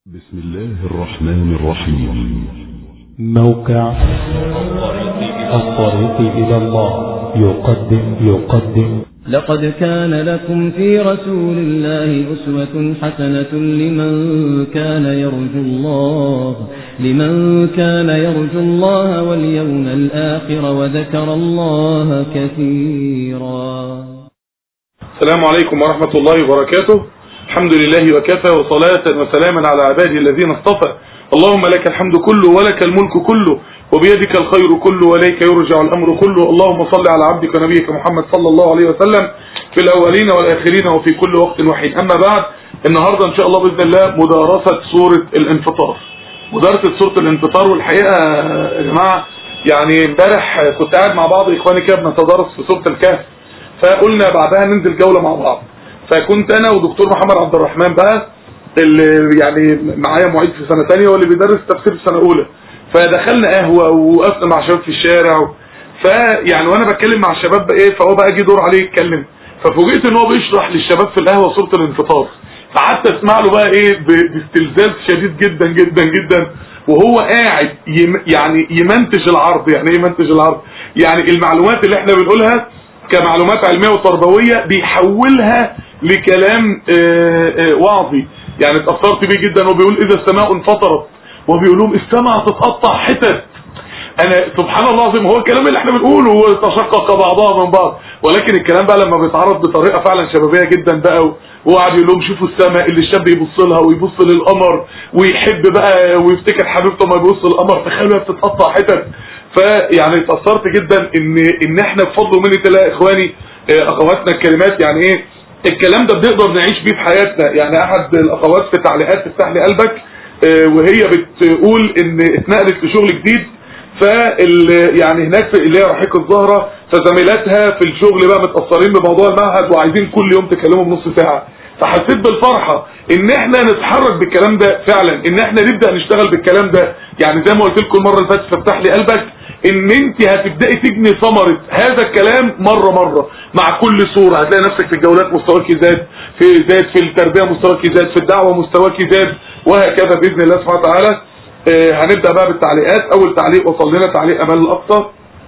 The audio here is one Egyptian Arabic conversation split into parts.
بسم الله الرحمن الرحيم موقع الطريق إلى الله يقدم يقدم لقد كان لكم في رسول الله أسوة حسنة لمن كان يرجو الله لمن كان يرجو الله واليوم الآخر وذكر الله كثيرا السلام عليكم ورحمة الله وبركاته الحمد لله وكفى وصلاة وسلاما على عباده الذين اصطفى اللهم لك الحمد كله ولك الملك كله وبيدك الخير كله وإليك يرجع الأمر كله اللهم صل على عبدك ونبيك محمد صلى الله عليه وسلم في الأولين والآخرين وفي كل وقت وحين أما بعد النهاردة إن شاء الله بإذن الله مدارسة سورة الانفطار مدارسة سورة الانفطار والحقيقة يا جماعة يعني امبارح كنت قاعد مع بعض إخواني كده بنتدرس في سورة الكهف فقلنا بعدها ننزل جولة مع بعض فكنت انا ودكتور محمد عبد الرحمن بقى اللي يعني معايا معيد في سنة تانية واللي بيدرس تفسير في سنة اولى فدخلنا قهوة ووقفنا مع شباب في الشارع فيعني وانا بتكلم مع الشباب بقى ايه فهو بقى جه دور عليه يتكلم ففوجئت ان هو بيشرح للشباب في القهوة سورة الانفطار فقعدت اسمع له بقى ايه ب- باستلذاذ شديد جدا جدا جدا وهو قاعد يم يعني يمنتج العرض يعني ايه يمنتج العرض يعني المعلومات اللي احنا بنقولها كمعلومات علمية وتربوية بيحولها لكلام آه، آه، وعظي يعني اتأثرت بيه جدا وبيقول إذا السماء انفطرت وبيقول لهم السماء هتتقطع حتت انا سبحان الله العظيم هو الكلام اللي احنا بنقوله وتشقق بعضها من بعض ولكن الكلام بقى لما بيتعرض بطريقه فعلا شبابيه جدا بقى وقعد يقول لهم شوفوا السماء اللي الشاب يبص لها ويبص للقمر ويحب بقى ويفتكر حبيبته ما يبص للقمر تخيلوا هي بتتقطع حتت فيعني اتاثرت جدا ان ان احنا بفضل ومنه الله يا اخواني اه، اخواتنا الكلمات يعني ايه الكلام ده بنقدر نعيش بيه في حياتنا يعني احد الاخوات في تعليقات تفتح لي قلبك اه، وهي بتقول ان اتنقلت لشغل جديد فال يعني هناك في اللي هي رحيق الزهرة فزميلاتها في الشغل بقى متأثرين بموضوع المعهد وعايزين كل يوم تكلمهم نص ساعة فحسيت بالفرحة ان احنا نتحرك بالكلام ده فعلا ان احنا نبدأ نشتغل بالكلام ده يعني زي ما قلت لكم المرة اللي فاتت فافتح لي قلبك ان انت هتبدأي تجني ثمرة هذا الكلام مرة مرة مع كل صورة هتلاقي نفسك في الجولات مستواك زاد في زاد في التربية مستواك زاد في الدعوة مستواك زاد وهكذا بإذن الله سبحانه وتعالى آه، هنبدأ بقى بالتعليقات اول تعليق وصل لنا تعليق امال الاقصى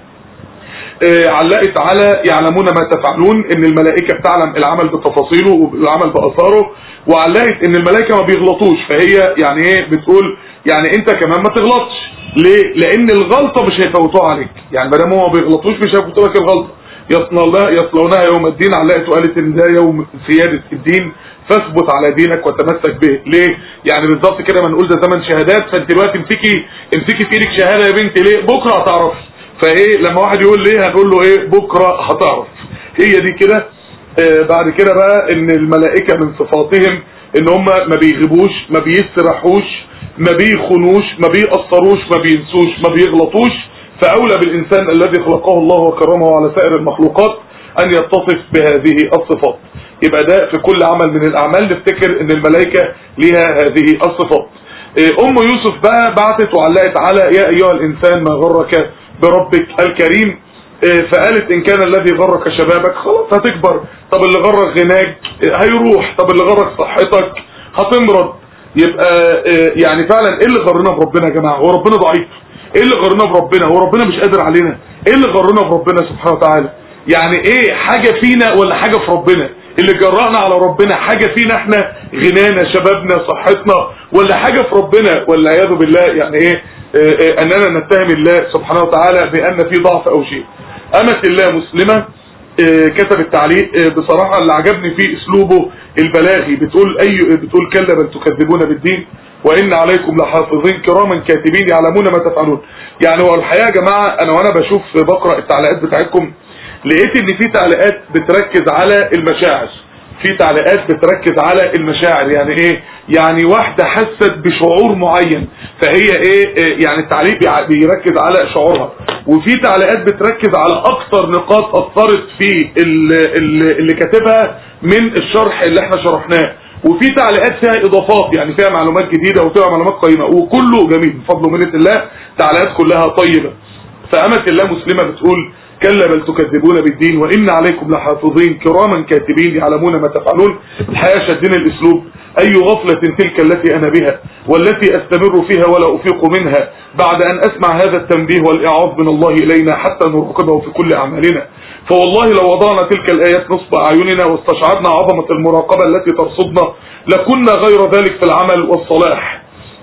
آه، علقت على يعلمون ما تفعلون ان الملائكة بتعلم العمل بتفاصيله والعمل باثاره وعلقت ان الملائكة ما بيغلطوش فهي يعني ايه بتقول يعني انت كمان ما تغلطش ليه لان الغلطة مش هيفوتوها عليك يعني ما دام هو ما بيغلطوش مش هيفوتوا لك الغلطة يصلونها يصلونها يوم الدين علقت وقالت ان ده يوم سيادة الدين فاثبت على دينك وتمسك به ليه يعني بالظبط كده ما نقول ده زمن شهادات فانت دلوقتي امسكي امسكي في ايدك شهاده يا بنتي ليه بكره هتعرفي فايه لما واحد يقول ليه هنقول له ايه بكره هتعرف هي دي كده آه بعد كده بقى ان الملائكه من صفاتهم ان هم ما بيغيبوش ما بيسرحوش ما بيخونوش ما بيقصروش ما بينسوش ما بيغلطوش فاولى بالانسان الذي خلقه الله وكرمه على سائر المخلوقات ان يتصف بهذه الصفات يبقى ده في كل عمل من الاعمال نفتكر ان الملائكة ليها هذه الصفات إيه، ام يوسف بقى بعتت وعلقت على يا ايها الانسان ما غرك بربك الكريم إيه، فقالت ان كان الذي غرك شبابك خلاص هتكبر طب اللي غرك غناك إيه، هيروح طب اللي غرك صحتك هتمرض يبقى إيه، يعني فعلا ايه اللي غرنا بربنا يا جماعه هو ربنا ضعيف ايه اللي غرنا بربنا هو ربنا مش قادر علينا ايه اللي غرنا بربنا سبحانه وتعالى يعني ايه حاجة فينا ولا حاجة في ربنا اللي جرأنا على ربنا حاجة فينا احنا غنانا شبابنا صحتنا ولا حاجة في ربنا والعياذ بالله يعني ايه اه اه اننا نتهم الله سبحانه وتعالى بان في ضعف او شيء امة الله مسلمة اه كتب التعليق اه بصراحة اللي عجبني فيه اسلوبه البلاغي بتقول اي بتقول كلا بل تكذبون بالدين وان عليكم لحافظين كراما كاتبين يعلمون ما تفعلون يعني هو الحقيقة يا جماعة انا وانا بشوف بقرأ التعليقات بتاعتكم لقيت ان في تعليقات بتركز على المشاعر في تعليقات بتركز على المشاعر يعني ايه يعني واحدة حست بشعور معين فهي ايه, إيه يعني التعليق بيع- بيركز على شعورها وفي تعليقات بتركز على اكتر نقاط اثرت في ال- ال- اللي كاتبها من الشرح اللي احنا شرحناه وفي تعليقات فيها اضافات يعني فيها معلومات جديدة وفيها معلومات قيمة وكله جميل بفضل ومنة الله تعليقات كلها طيبة فأمة الله مسلمة بتقول كلا بل تكذبون بالدين وإن عليكم لحافظين كراما كاتبين يعلمون ما تفعلون الحقيقة شدنا الأسلوب أي غفلة تلك التي أنا بها والتي أستمر فيها ولا أفيق منها بعد أن أسمع هذا التنبيه والإعاظ من الله إلينا حتى نراقبه في كل أعمالنا فوالله لو وضعنا تلك الآيات نصب أعيننا واستشعرنا عظمة المراقبة التي ترصدنا لكنا غير ذلك في العمل والصلاح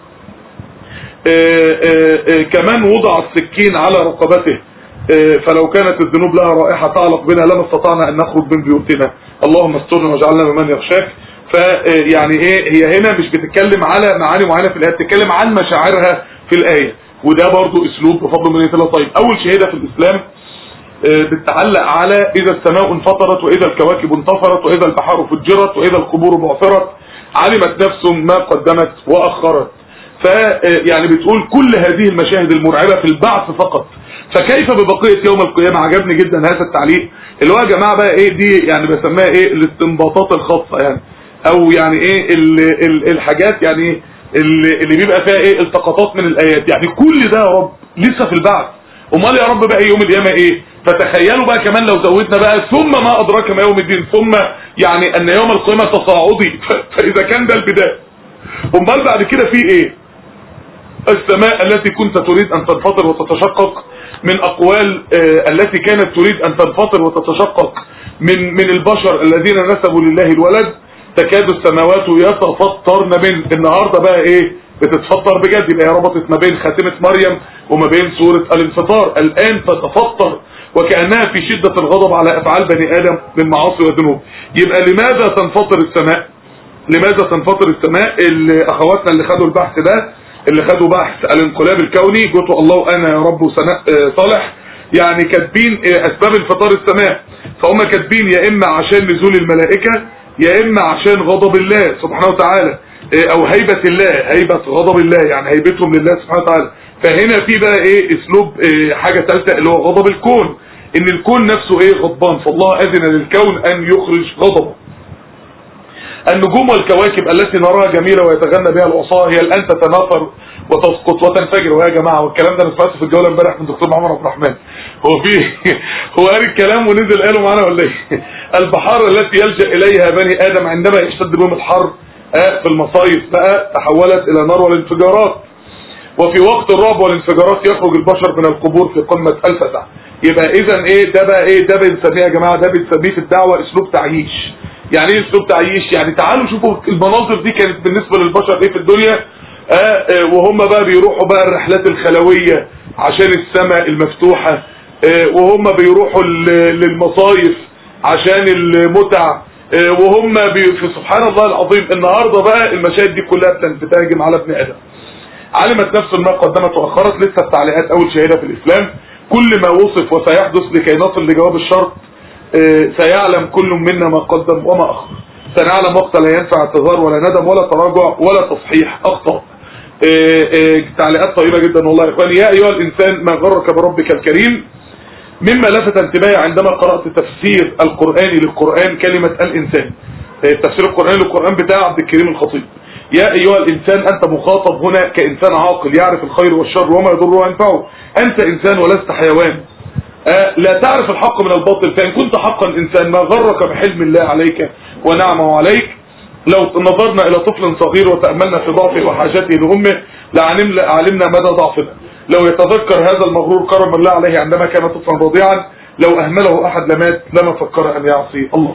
آآ آآ كمان وضع السكين على رقبته فلو كانت الذنوب لها رائحة تعلق بنا لما استطعنا أن نخرج من بيوتنا اللهم استرنا واجعلنا ممن يخشاك فيعني ايه هي هنا مش بتتكلم على معاني معينة في الآية بتتكلم عن مشاعرها في الآية وده برضو اسلوب بفضل من الله طيب اول شهيدة في الاسلام بتتعلق على اذا السماء انفطرت واذا الكواكب انتفرت واذا البحار فجرت واذا القبور بعثرت علمت نفس ما قدمت واخرت فيعني بتقول كل هذه المشاهد المرعبة في البعث فقط فكيف ببقية يوم القيامة عجبني جدا هذا التعليق اللي هو يا جماعة بقى ايه دي يعني بسميها ايه الاستنباطات الخاصة يعني او يعني ايه ال ال الحاجات يعني اللي, اللي بيبقى فيها ايه التقاطات من الايات يعني كل ده يا رب لسه في البعث امال يا رب بقى يوم القيامة ايه فتخيلوا بقى كمان لو زودنا بقى ثم ما ادراك ما يوم الدين ثم يعني ان يوم القيامة تصاعدي فاذا كان ده البداية امال بعد كده في ايه السماء التي كنت تريد ان تنفطر وتتشقق من اقوال آه التي كانت تريد ان تنفطر وتتشقق من من البشر الذين نسبوا لله الولد تكاد السماوات يتفطرن من النهاردة بقى ايه بتتفطر بجد يبقى هي ربطت ما بين خاتمة مريم وما بين سورة الانفطار الان تتفطر وكأنها في شدة الغضب على افعال بني ادم من معاصي والذنوب يبقى لماذا تنفطر السماء لماذا تنفطر السماء اللي اخواتنا اللي خدوا البحث ده اللي خدوا بحث الانقلاب الكوني جوتوا الله انا يا رب سناء صالح يعني كاتبين اسباب انفطار السماء فهم كاتبين يا اما عشان نزول الملائكة يا اما عشان غضب الله سبحانه وتعالى او هيبة الله هيبة غضب الله يعني هيبتهم لله سبحانه وتعالى فهنا في بقى ايه اسلوب إيه حاجة ثالثة اللي هو غضب الكون ان الكون نفسه ايه غضبان فالله اذن للكون ان يخرج غضبه النجوم والكواكب التي نراها جميلة ويتغنى بها العصاة هي الان تتناثر وتسقط وتنفجر ويا جماعة والكلام ده انا سمعته في الجولة امبارح من دكتور محمد عبد الرحمن هو في هو قال الكلام ونزل قاله معانا ولا ايه البحار التي يلجأ اليها بني ادم عندما يشتد بهم الحر في المصايف بقى تحولت الى نار والانفجارات وفي وقت الرعب والانفجارات يخرج البشر من القبور في قمة الفزع يبقى اذا ايه ده بقى ايه ده بنسميه يا جماعة ده بنسميه في الدعوة اسلوب تعييش يعني ايه اسلوب تعييش يعني تعالوا شوفوا المناظر دي كانت بالنسبة للبشر ايه في الدنيا آه آه وهم بقى بيروحوا بقى الرحلات الخلوية عشان السماء المفتوحة آه وهم بيروحوا للمصايف عشان المتع وهم في سبحان الله العظيم النهاردة بقى المشاهد دي كلها بتهاجم على ابن ادم علمت نفس ما قدمت واخرت لسه التعليقات اول شهيدة في الاسلام كل ما وصف وسيحدث لكي نصل لجواب الشرط سيعلم كل منا ما قدم وما اخر سنعلم وقت لا ينفع اعتذار ولا ندم ولا تراجع ولا تصحيح اخطاء تعليقات طيبة جدا والله يا اخواني يا ايها الانسان ما غرك بربك الكريم مما لفت انتباهي عندما قرأت تفسير القرآن للقرآن كلمة الإنسان تفسير القرآن للقرآن بتاع عبد الكريم الخطيب يا أيها الإنسان أنت مخاطب هنا كإنسان عاقل يعرف الخير والشر وما يضره وينفعه أنت إنسان ولست حيوان أه لا تعرف الحق من الباطل فإن كنت حقا إنسان ما غرك بحلم الله عليك ونعمه عليك لو نظرنا إلى طفل صغير وتأملنا في ضعفه وحاجته لأمه لعلمنا مدى ضعفنا لو يتذكر هذا المغرور كرم الله عليه عندما كان طفلا رضيعا لو أهمله أحد لمات لما فكر أن يعصي الله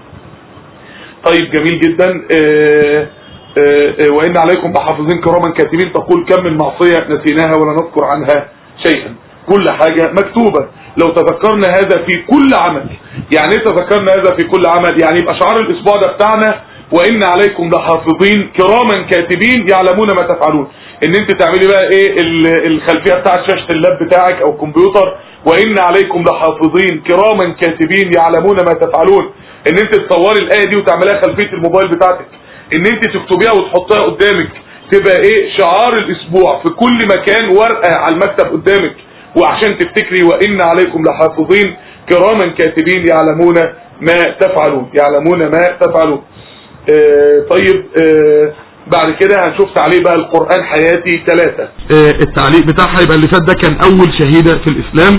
طيب جميل جدا آآ آآ وإن عليكم بحافظين كراما كاتبين تقول كم من معصية نسيناها ولا نذكر عنها شيئا كل حاجة مكتوبة لو تذكرنا هذا في كل عمل يعني ايه تذكرنا هذا في كل عمل يعني يبقى شعار الاسبوع ده بتاعنا وان عليكم لحافظين كراما كاتبين يعلمون ما تفعلون ان انت تعملي بقى ايه الخلفية بتاعت شاشة اللاب بتاعك او الكمبيوتر وان عليكم لحافظين كراما كاتبين يعلمون ما تفعلون ان انت تصوري الايه دي وتعملها خلفية الموبايل بتاعتك ان انت تكتبيها وتحطيها قدامك تبقى ايه شعار الاسبوع في كل مكان ورقة على المكتب قدامك وعشان تفتكري وان عليكم لحافظين كراما كاتبين يعلمون ما تفعلون يعلمون ما تفعلون اه طيب اه بعد كده هنشوف تعليق بقى القرآن حياتي ثلاثة اه التعليق بتاعها يبقى اللي فات ده كان اول شهيدة في الاسلام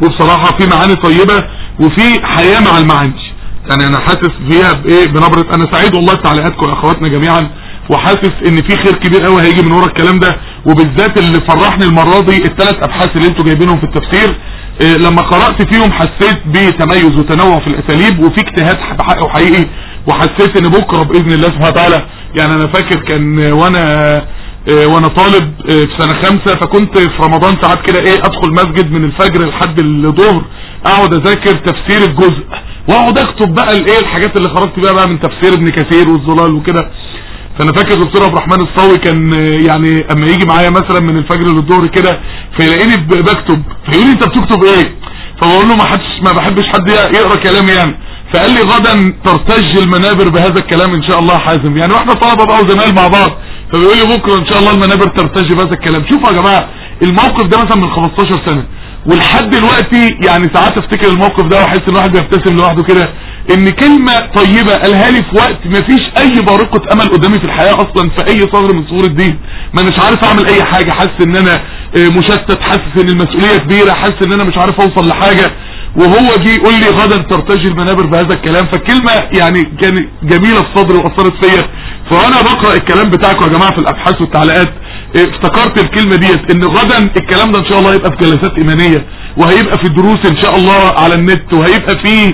وبصراحة في معاني طيبة وفي حياة مع المعاني يعني انا حاسس فيها بايه بنبرة انا سعيد والله بتعليقاتكم يا اخواتنا جميعا وحاسس ان في خير كبير قوي هيجي من ورا الكلام ده وبالذات اللي فرحني المرة دي الثلاث ابحاث اللي انتوا جايبينهم في التفسير إيه لما قرأت فيهم حسيت بتميز وتنوع في الاساليب وفي اجتهاد بحقه حقيقي وحسيت ان بكرة باذن الله سبحانه وتعالى يعني انا فاكر كان وانا إيه وانا طالب إيه في سنة خمسة فكنت في رمضان ساعات كده ايه ادخل مسجد من الفجر لحد الظهر اقعد اذاكر تفسير الجزء واقعد اكتب بقى الايه الحاجات اللي خرجت بيها بقى من تفسير ابن كثير والظلال وكده فانا فاكر دكتور عبد الرحمن الصاوي كان يعني اما يجي معايا مثلا من الفجر للظهر كده فيلاقيني بكتب فيقول لي انت بتكتب ايه فبقول له ما حدش ما بحبش حد يقرا كلامي يعني فقال لي غدا ترتج المنابر بهذا الكلام ان شاء الله حازم يعني واحنا طلبه بقى وزمايل مع بعض فبيقول لي بكره ان شاء الله المنابر ترتج بهذا الكلام شوفوا يا جماعه الموقف ده مثلا من 15 سنه ولحد دلوقتي يعني ساعات افتكر الموقف ده واحس ان الواحد بيبتسم لوحده كده ان كلمة طيبة قالها لي في وقت مفيش اي بارقة امل قدامي في الحياة اصلا في اي صدر من صدور الدين ما مش عارف اعمل اي حاجة حاسس ان انا مشتت حاسس ان المسؤولية كبيرة حاسس ان انا مش عارف اوصل لحاجة وهو جه يقول لي غدا ترتجي المنابر بهذا الكلام فالكلمة يعني كان جميلة في صدري واثرت فيا فانا بقرأ الكلام بتاعكم يا جماعة في الابحاث والتعليقات افتكرت الكلمة ديت ان غدا الكلام ده ان شاء الله هيبقى في جلسات ايمانية وهيبقى في دروس ان شاء الله على النت وهيبقى في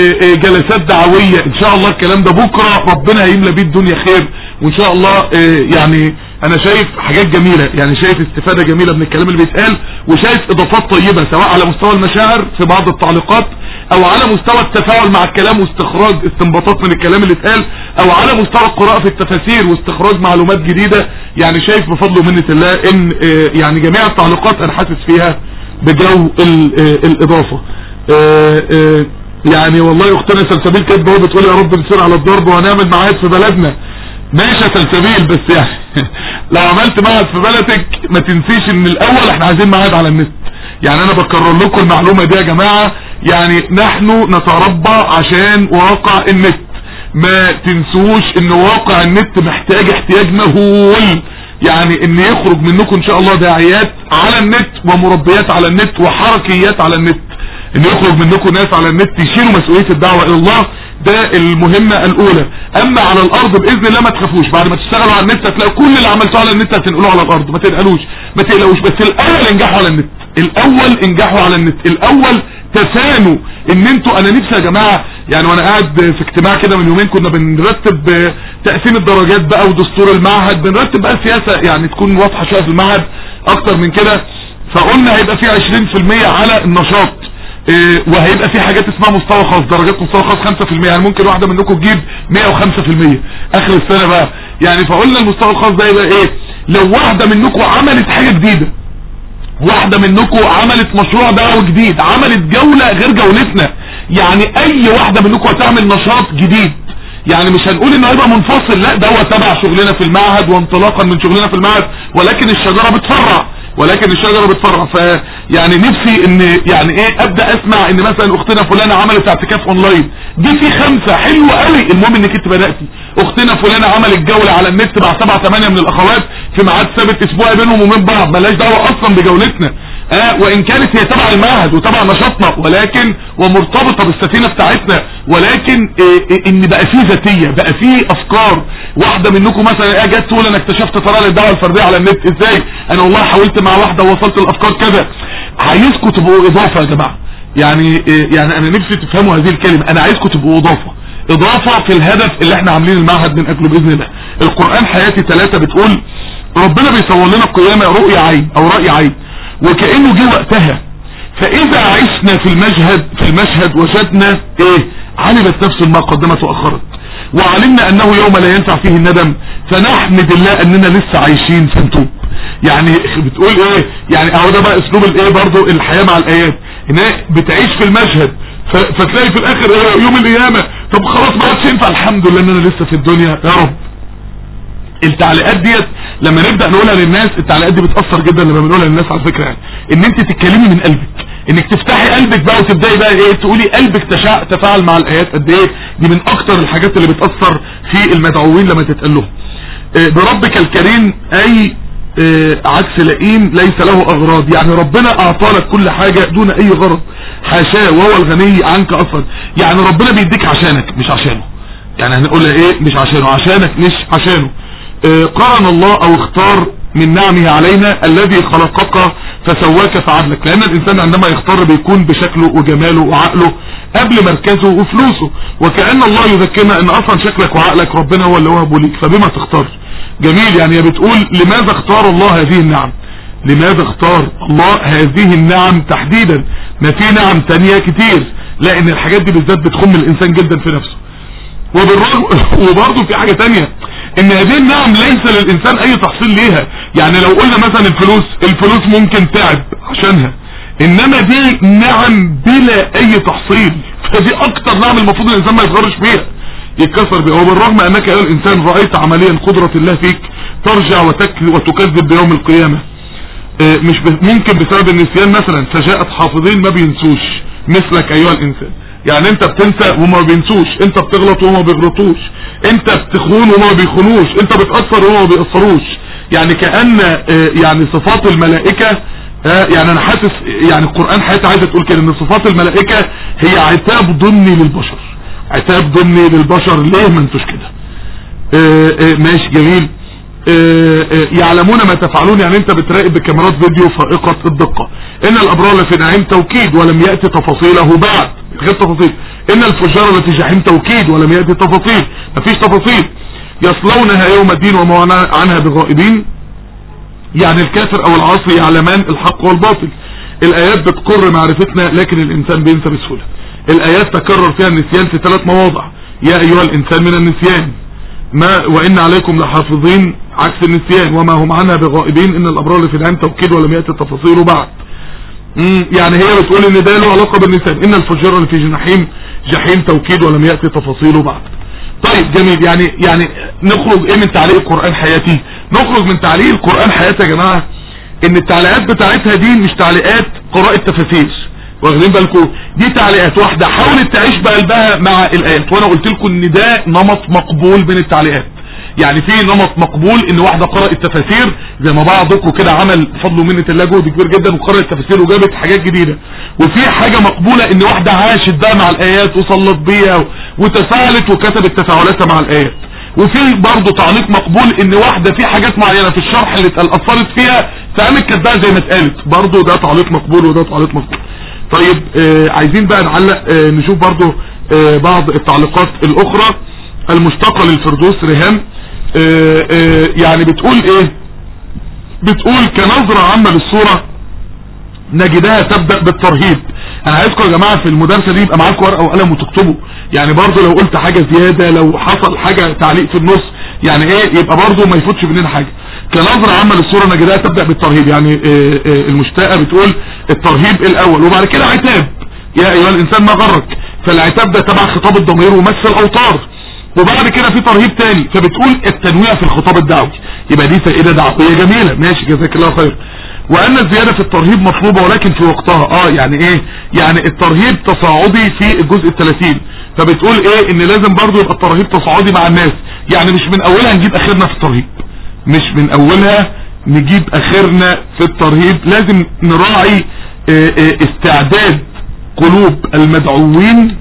جلسات دعوية ان شاء الله الكلام ده بكرة ربنا هيملى بيه الدنيا خير وان شاء الله يعني انا شايف حاجات جميلة يعني شايف استفادة جميلة من الكلام اللي بيتقال وشايف اضافات طيبة سواء على مستوى المشاعر في بعض التعليقات او على مستوى التفاعل مع الكلام واستخراج استنباطات من الكلام اللي اتقال او على مستوى القراءة في التفاسير واستخراج معلومات جديدة يعني شايف بفضل ومنة الله ان يعني جميع التعليقات انا حاسس فيها بجو الاضافة يعني والله اختنا سلسبيل كاتبه اهو بتقول يا رب نسير على الضرب وهنعمل معاهد في بلدنا ماشي يا سلسبيل بس يعني لو عملت معهد في بلدك ما تنسيش ان الاول احنا عايزين معهد على النت يعني انا بكرر لكم المعلومة دي يا جماعة يعني نحن نتربى عشان واقع النت ما تنسوش ان واقع النت محتاج احتياج مهول يعني ان يخرج منكم ان شاء الله داعيات على النت ومربيات على النت وحركيات على النت ان يخرج منكم ناس على النت يشيلوا مسؤولية الدعوة الى الله ده المهمة الاولى اما على الارض باذن الله ما تخافوش بعد ما تشتغلوا على النت هتلاقوا كل اللي عملتوه على النت هتنقلوه على الارض ما تنقلوش ما تقلقوش بس الاول انجحوا على النت الاول انجحوا على النت الاول تفانوا ان انتوا انا نفسي يا جماعة يعني وانا قاعد في اجتماع كده من يومين كنا بنرتب تقسيم الدرجات بقى ودستور المعهد بنرتب بقى سياسة يعني تكون واضحة شوية في المعهد اكتر من كده فقلنا هيبقى في 20% على النشاط إيه وهيبقى في حاجات اسمها مستوى خاص درجات مستوى خاص 5% يعني ممكن واحدة منكم تجيب 105% اخر السنة بقى يعني فقلنا المستوى الخاص ده يبقى ايه لو واحدة منكم عملت حاجة جديدة واحدة منكم عملت مشروع دعوة جديد عملت جولة غير جولتنا يعني اي واحدة منكم هتعمل نشاط جديد يعني مش هنقول انه هيبقى منفصل لا ده هو تبع شغلنا في المعهد وانطلاقا من شغلنا في المعهد ولكن الشجرة بتفرع ولكن الشجرة بتفرع ف يعني نفسي ان يعني ايه ابدا اسمع ان مثلا اختنا فلانة عملت اعتكاف اونلاين دي في خمسة حلوة قوي المهم انك انت بدأتي اختنا فلانة عملت جولة على النت مع سبعة ثمانية من الاخوات في ميعاد ثابت اسبوعي بينهم وبين بعض ملاش دعوة اصلا بجولتنا آه وان كانت هي تبع المعهد وتبع نشاطنا ولكن ومرتبطة بالسفينة بتاعتنا ولكن آه آه ان بقى فيه ذاتية بقى فيه افكار واحدة منكم مثلا جت تقول انا اكتشفت طريقة للدعوة الفردية على النت ازاي انا والله حاولت مع واحدة ووصلت الافكار كذا عايزكم تبقوا اضافة يا جماعة يعني يعني انا نفسي تفهموا هذه الكلمة انا عايزكم تبقوا اضافة اضافة في الهدف اللي احنا عاملين المعهد من اجله باذن الله القرآن حياتي ثلاثة بتقول ربنا بيصور لنا القيامة رؤية عين او رأي عين وكأنه جه وقتها فاذا عشنا في المشهد في المشهد وجدنا ايه علمت نفس ما قدمت واخرت وعلمنا انه يوم لا ينفع فيه الندم فنحمد الله اننا لسه عايشين فنتوب يعني بتقول ايه يعني اهو ده بقى اسلوب الايه برضو الحياة مع الايات هنا بتعيش في المشهد فتلاقي في الاخر إيه يوم القيامة طب خلاص ما عادش ينفع الحمد لله ان انا لسه في الدنيا يا رب التعليقات ديت لما نبدأ نقولها للناس التعليقات دي بتأثر جدا لما بنقولها للناس على فكرة يعني ان انت تتكلمي من قلبك انك تفتحي قلبك بقى وتبدأي بقى ايه تقولي قلبك تشع... تفاعل مع الايات قد ايه دي من اكتر الحاجات اللي بتأثر في المدعوين لما تتقال لهم اه بربك الكريم اي آه، عكس لئيم ليس له اغراض يعني ربنا اعطى لك كل حاجة دون اي غرض حاشاه وهو الغني عنك اصلا يعني ربنا بيديك عشانك مش عشانه يعني هنقولها ايه مش عشانه عشانك مش عشانه آه، قرن الله او اختار من نعمه علينا الذي خلقك فسواك فعدلك لان الانسان عندما يختار بيكون بشكله وجماله وعقله قبل مركزه وفلوسه وكأن الله يذكرنا ان اصلا شكلك وعقلك ربنا هو اللي وهبه ليك فبما تختار جميل يعني هي بتقول لماذا اختار الله هذه النعم لماذا اختار الله هذه النعم تحديدا ما في نعم تانية كتير لا ان الحاجات دي بالذات بتخم الانسان جدا في نفسه وبالرغم وبرضه في حاجة تانية ان هذه النعم ليس للانسان اي تحصيل ليها يعني لو قلنا مثلا الفلوس الفلوس ممكن تعب عشانها انما دي نعم بلا اي تحصيل فدي اكتر نعم المفروض الانسان ما يتغرش فيها يتكسر بها وبالرغم انك يا الانسان رأيت عمليا قدرة الله فيك ترجع وتك- وتكذب بيوم القيامة آه، مش ب- ممكن بسبب النسيان مثلا فجاءت حافظين ما بينسوش مثلك ايها الانسان يعني انت بتنسى وما بينسوش انت بتغلط وما بيغلطوش انت بتخون وما بيخونوش انت بتأثر وما بيأثروش يعني كأن آه، يعني صفات الملائكة آه، يعني انا حاسس يعني القرآن حياتي عايزة تقول كده ان صفات الملائكة هي عتاب ضمني للبشر عتاب ضمني للبشر ليه ما انتوش كده آه، آه، ماشي جميل آه، آه، يعلمون ما تفعلون يعني انت بتراقب بكاميرات فيديو فائقة الدقة ان الابرار لفي نعيم توكيد ولم يأتي تفاصيله بعد غير تفاصيل ان الفجار التي جحيم توكيد ولم يأتي تفاصيل مفيش تفاصيل يصلونها يوم الدين وما هم عنها بغائبين يعني الكافر او العاصي يعلمان الحق والباطل الايات بتقر معرفتنا لكن الانسان بينسى بسهولة الايات تكرر فيها النسيان في ثلاث مواضع يا ايها الانسان من النسيان ما وان عليكم لحافظين عكس النسيان وما هم عنها بغائبين ان الابرار في العين توكيد ولم يأتي تفاصيله بعد مم، يعني هي بتقول ان ده له علاقة بالنسيان ان الفجار اللي في جناحين جحيم توكيد ولم يأتي تفاصيله بعد طيب جميل يعني يعني نخرج ايه من تعليق القرآن حياتي نخرج من تعليق القرآن حياتي يا جماعة ان التعليقات بتاعتها دي مش تعليقات قراءة تفاسير واخدين بالكم دي تعليقات واحدة حاولت تعيش بقلبها مع الايات وانا قلت لكم ان ده نمط مقبول من التعليقات يعني في نمط مقبول ان واحدة قرأت تفاسير زي ما بعضكم كده عمل بفضل ومنة الله جهد كبير جدا وقرأت تفاسير وجابت حاجات جديدة وفي حاجة مقبولة ان واحدة عاشت بقى مع الايات وصلت بيها وتفاعلت وكتبت تفاعلاتها مع الايات وفي برضه تعليق مقبول ان واحدة في حاجات معينة في الشرح اللي اتقال اثرت فيها فقامت كاتباها زي ما اتقالت برضه ده تعليق مقبول وده تعليق مقبول طيب آه عايزين بقى نعلق آه نشوف برضه آه بعض التعليقات الاخرى المشتقة للفردوس ريهام آه آه يعني بتقول ايه بتقول كنظرة عامة للصورة نجدها تبدأ بالترهيب انا عايزكم يا جماعة في المدرسة دي يبقى معاكم ورقة وقلم وتكتبوا يعني برضو لو قلت حاجة زيادة لو حصل حاجة تعليق في النص يعني ايه يبقى برضو ما يفوتش مننا حاجة كنظرة عامة للصورة نجدها تبدأ بالترهيب يعني آه آه المشتاقة بتقول الترهيب الاول وبعد كده عتاب يا ايها الانسان ما غرك فالعتاب ده تبع خطاب الضمير ومثل اوتار وبعد كده في ترهيب تاني فبتقول التنويع في الخطاب الدعوي يبقى دي فائدة دعوية جميلة ماشي جزاك الله خير وان الزيادة في الترهيب مطلوبة ولكن في وقتها اه يعني ايه يعني الترهيب تصاعدي في الجزء الثلاثين فبتقول ايه ان لازم برضو يبقى الترهيب تصاعدي مع الناس يعني مش من اولها نجيب اخرنا في الترهيب مش من اولها نجيب اخرنا في الترهيب لازم نراعي اه اه استعداد قلوب المدعوين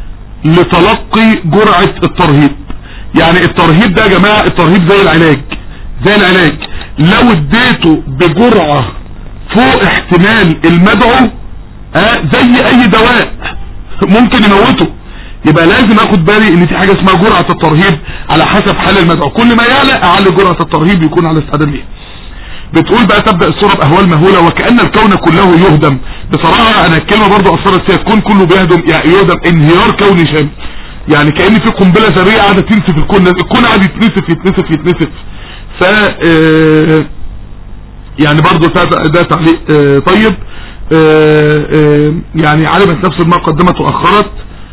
لتلقي جرعة الترهيب يعني الترهيب ده يا جماعة الترهيب زي العلاج زي العلاج لو اديته بجرعة فوق احتمال المدعو اه زي اي دواء ممكن يموته يبقى لازم اخد بالي ان في حاجة اسمها جرعة الترهيب على حسب حال المدعو كل ما يعلى اعلى جرعة الترهيب يكون على استعداد ليها بتقول بقى تبدأ الصورة بأهوال مهولة وكأن الكون كله يهدم بصراحة انا الكلمة برضو اثرت فيها الكون كله بيهدم يعني يهدم انهيار كوني شامل يعني كأن في قنبلة ذرية قاعدة تنسف الكون الكون قاعد يتنسف يتنسف يتنسف ف اه يعني برضو ده تعليق اه طيب اه يعني علمت نفس ما قدمت واخرت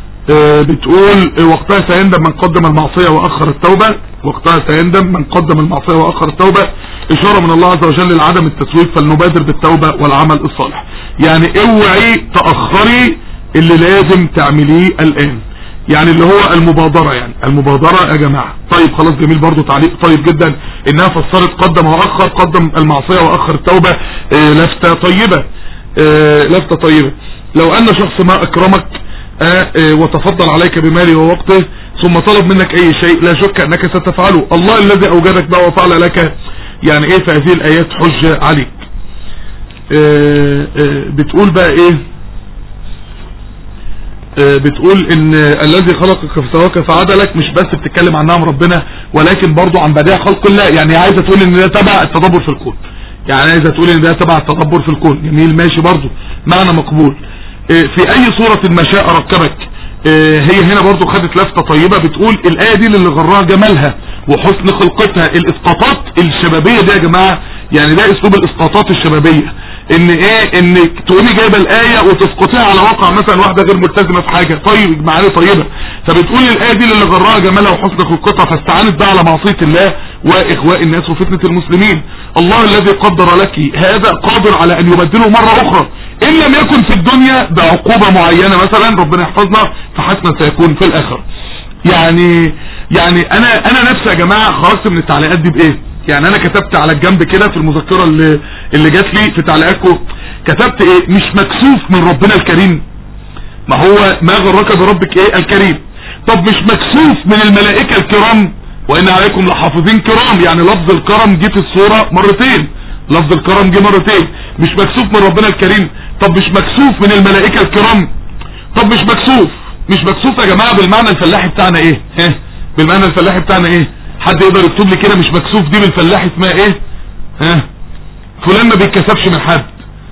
بتقول وقتها سيندم من قدم المعصية واخر التوبة وقتها سيندم من قدم المعصية واخر التوبة اشارة من الله عز وجل لعدم التسويف فلنبادر بالتوبة والعمل الصالح يعني اوعي تأخري اللي لازم تعمليه الان يعني اللي هو المبادرة يعني المبادرة يا جماعة طيب خلاص جميل برضو تعليق طيب جدا انها فسرت قدم واخر قدم المعصية واخر التوبة آه لفتة طيبة آه لفتة طيبة لو ان شخص ما اكرمك آه آه وتفضل عليك بماله ووقته ثم طلب منك اي شيء لا شك انك ستفعله الله الذي اوجدك بقى وفعل لك يعني ايه في هذه الايات حجة عليك آه آه بتقول بقى ايه آه بتقول ان الذي خلقك فسواك فعدلك مش بس بتتكلم عن نعم ربنا ولكن برضو عن بديع خلق الله يعني عايزه تقول ان ده تبع التدبر في الكون يعني عايزه تقول ان ده تبع التدبر في الكون جميل ماشي برضو معنى مقبول آه في اي صورة ما شاء ركبك آه هي هنا برضو خدت لفتة طيبة بتقول الآية دي اللي غراها جمالها وحسن خلقتها الاسقاطات الشبابية دي يا جماعة يعني ده اسلوب الاسقاطات الشبابية ان ايه ان تقومي جايبه الايه وتسقطيها على واقع مثلا واحده غير ملتزمه في حاجه طيب معاني طيبه فبتقول الايه دي اللي غراها جمالها وحسن خلقتها فاستعانت بقى على معصيه الله واخواء الناس وفتنه المسلمين الله الذي قدر لك هذا قادر على ان يبدله مره اخرى ان لم يكن في الدنيا بعقوبه معينه مثلا ربنا يحفظنا فحسنا سيكون في الاخره يعني يعني انا انا نفسي يا جماعه خرجت من التعليقات دي بايه يعني انا كتبت على الجنب كده في المذكرة اللي, اللي جات لي في تعليقاتكم كتبت ايه مش مكسوف من ربنا الكريم ما هو ما غرك بربك ايه الكريم طب مش مكسوف من الملائكة الكرام وان عليكم لحافظين كرام يعني لفظ الكرم جه في الصورة مرتين لفظ الكرم جه مرتين مش مكسوف من ربنا الكريم طب مش مكسوف من الملائكة الكرام طب مش مكسوف مش مكسوف يا جماعة بالمعنى الفلاحي بتاعنا ايه ها بالمعنى الفلاحي بتاعنا ايه حد يقدر يكتب لي كده مش مكسوف دي بالفلاح اسمها ايه ها فلان ما بيتكسفش من حد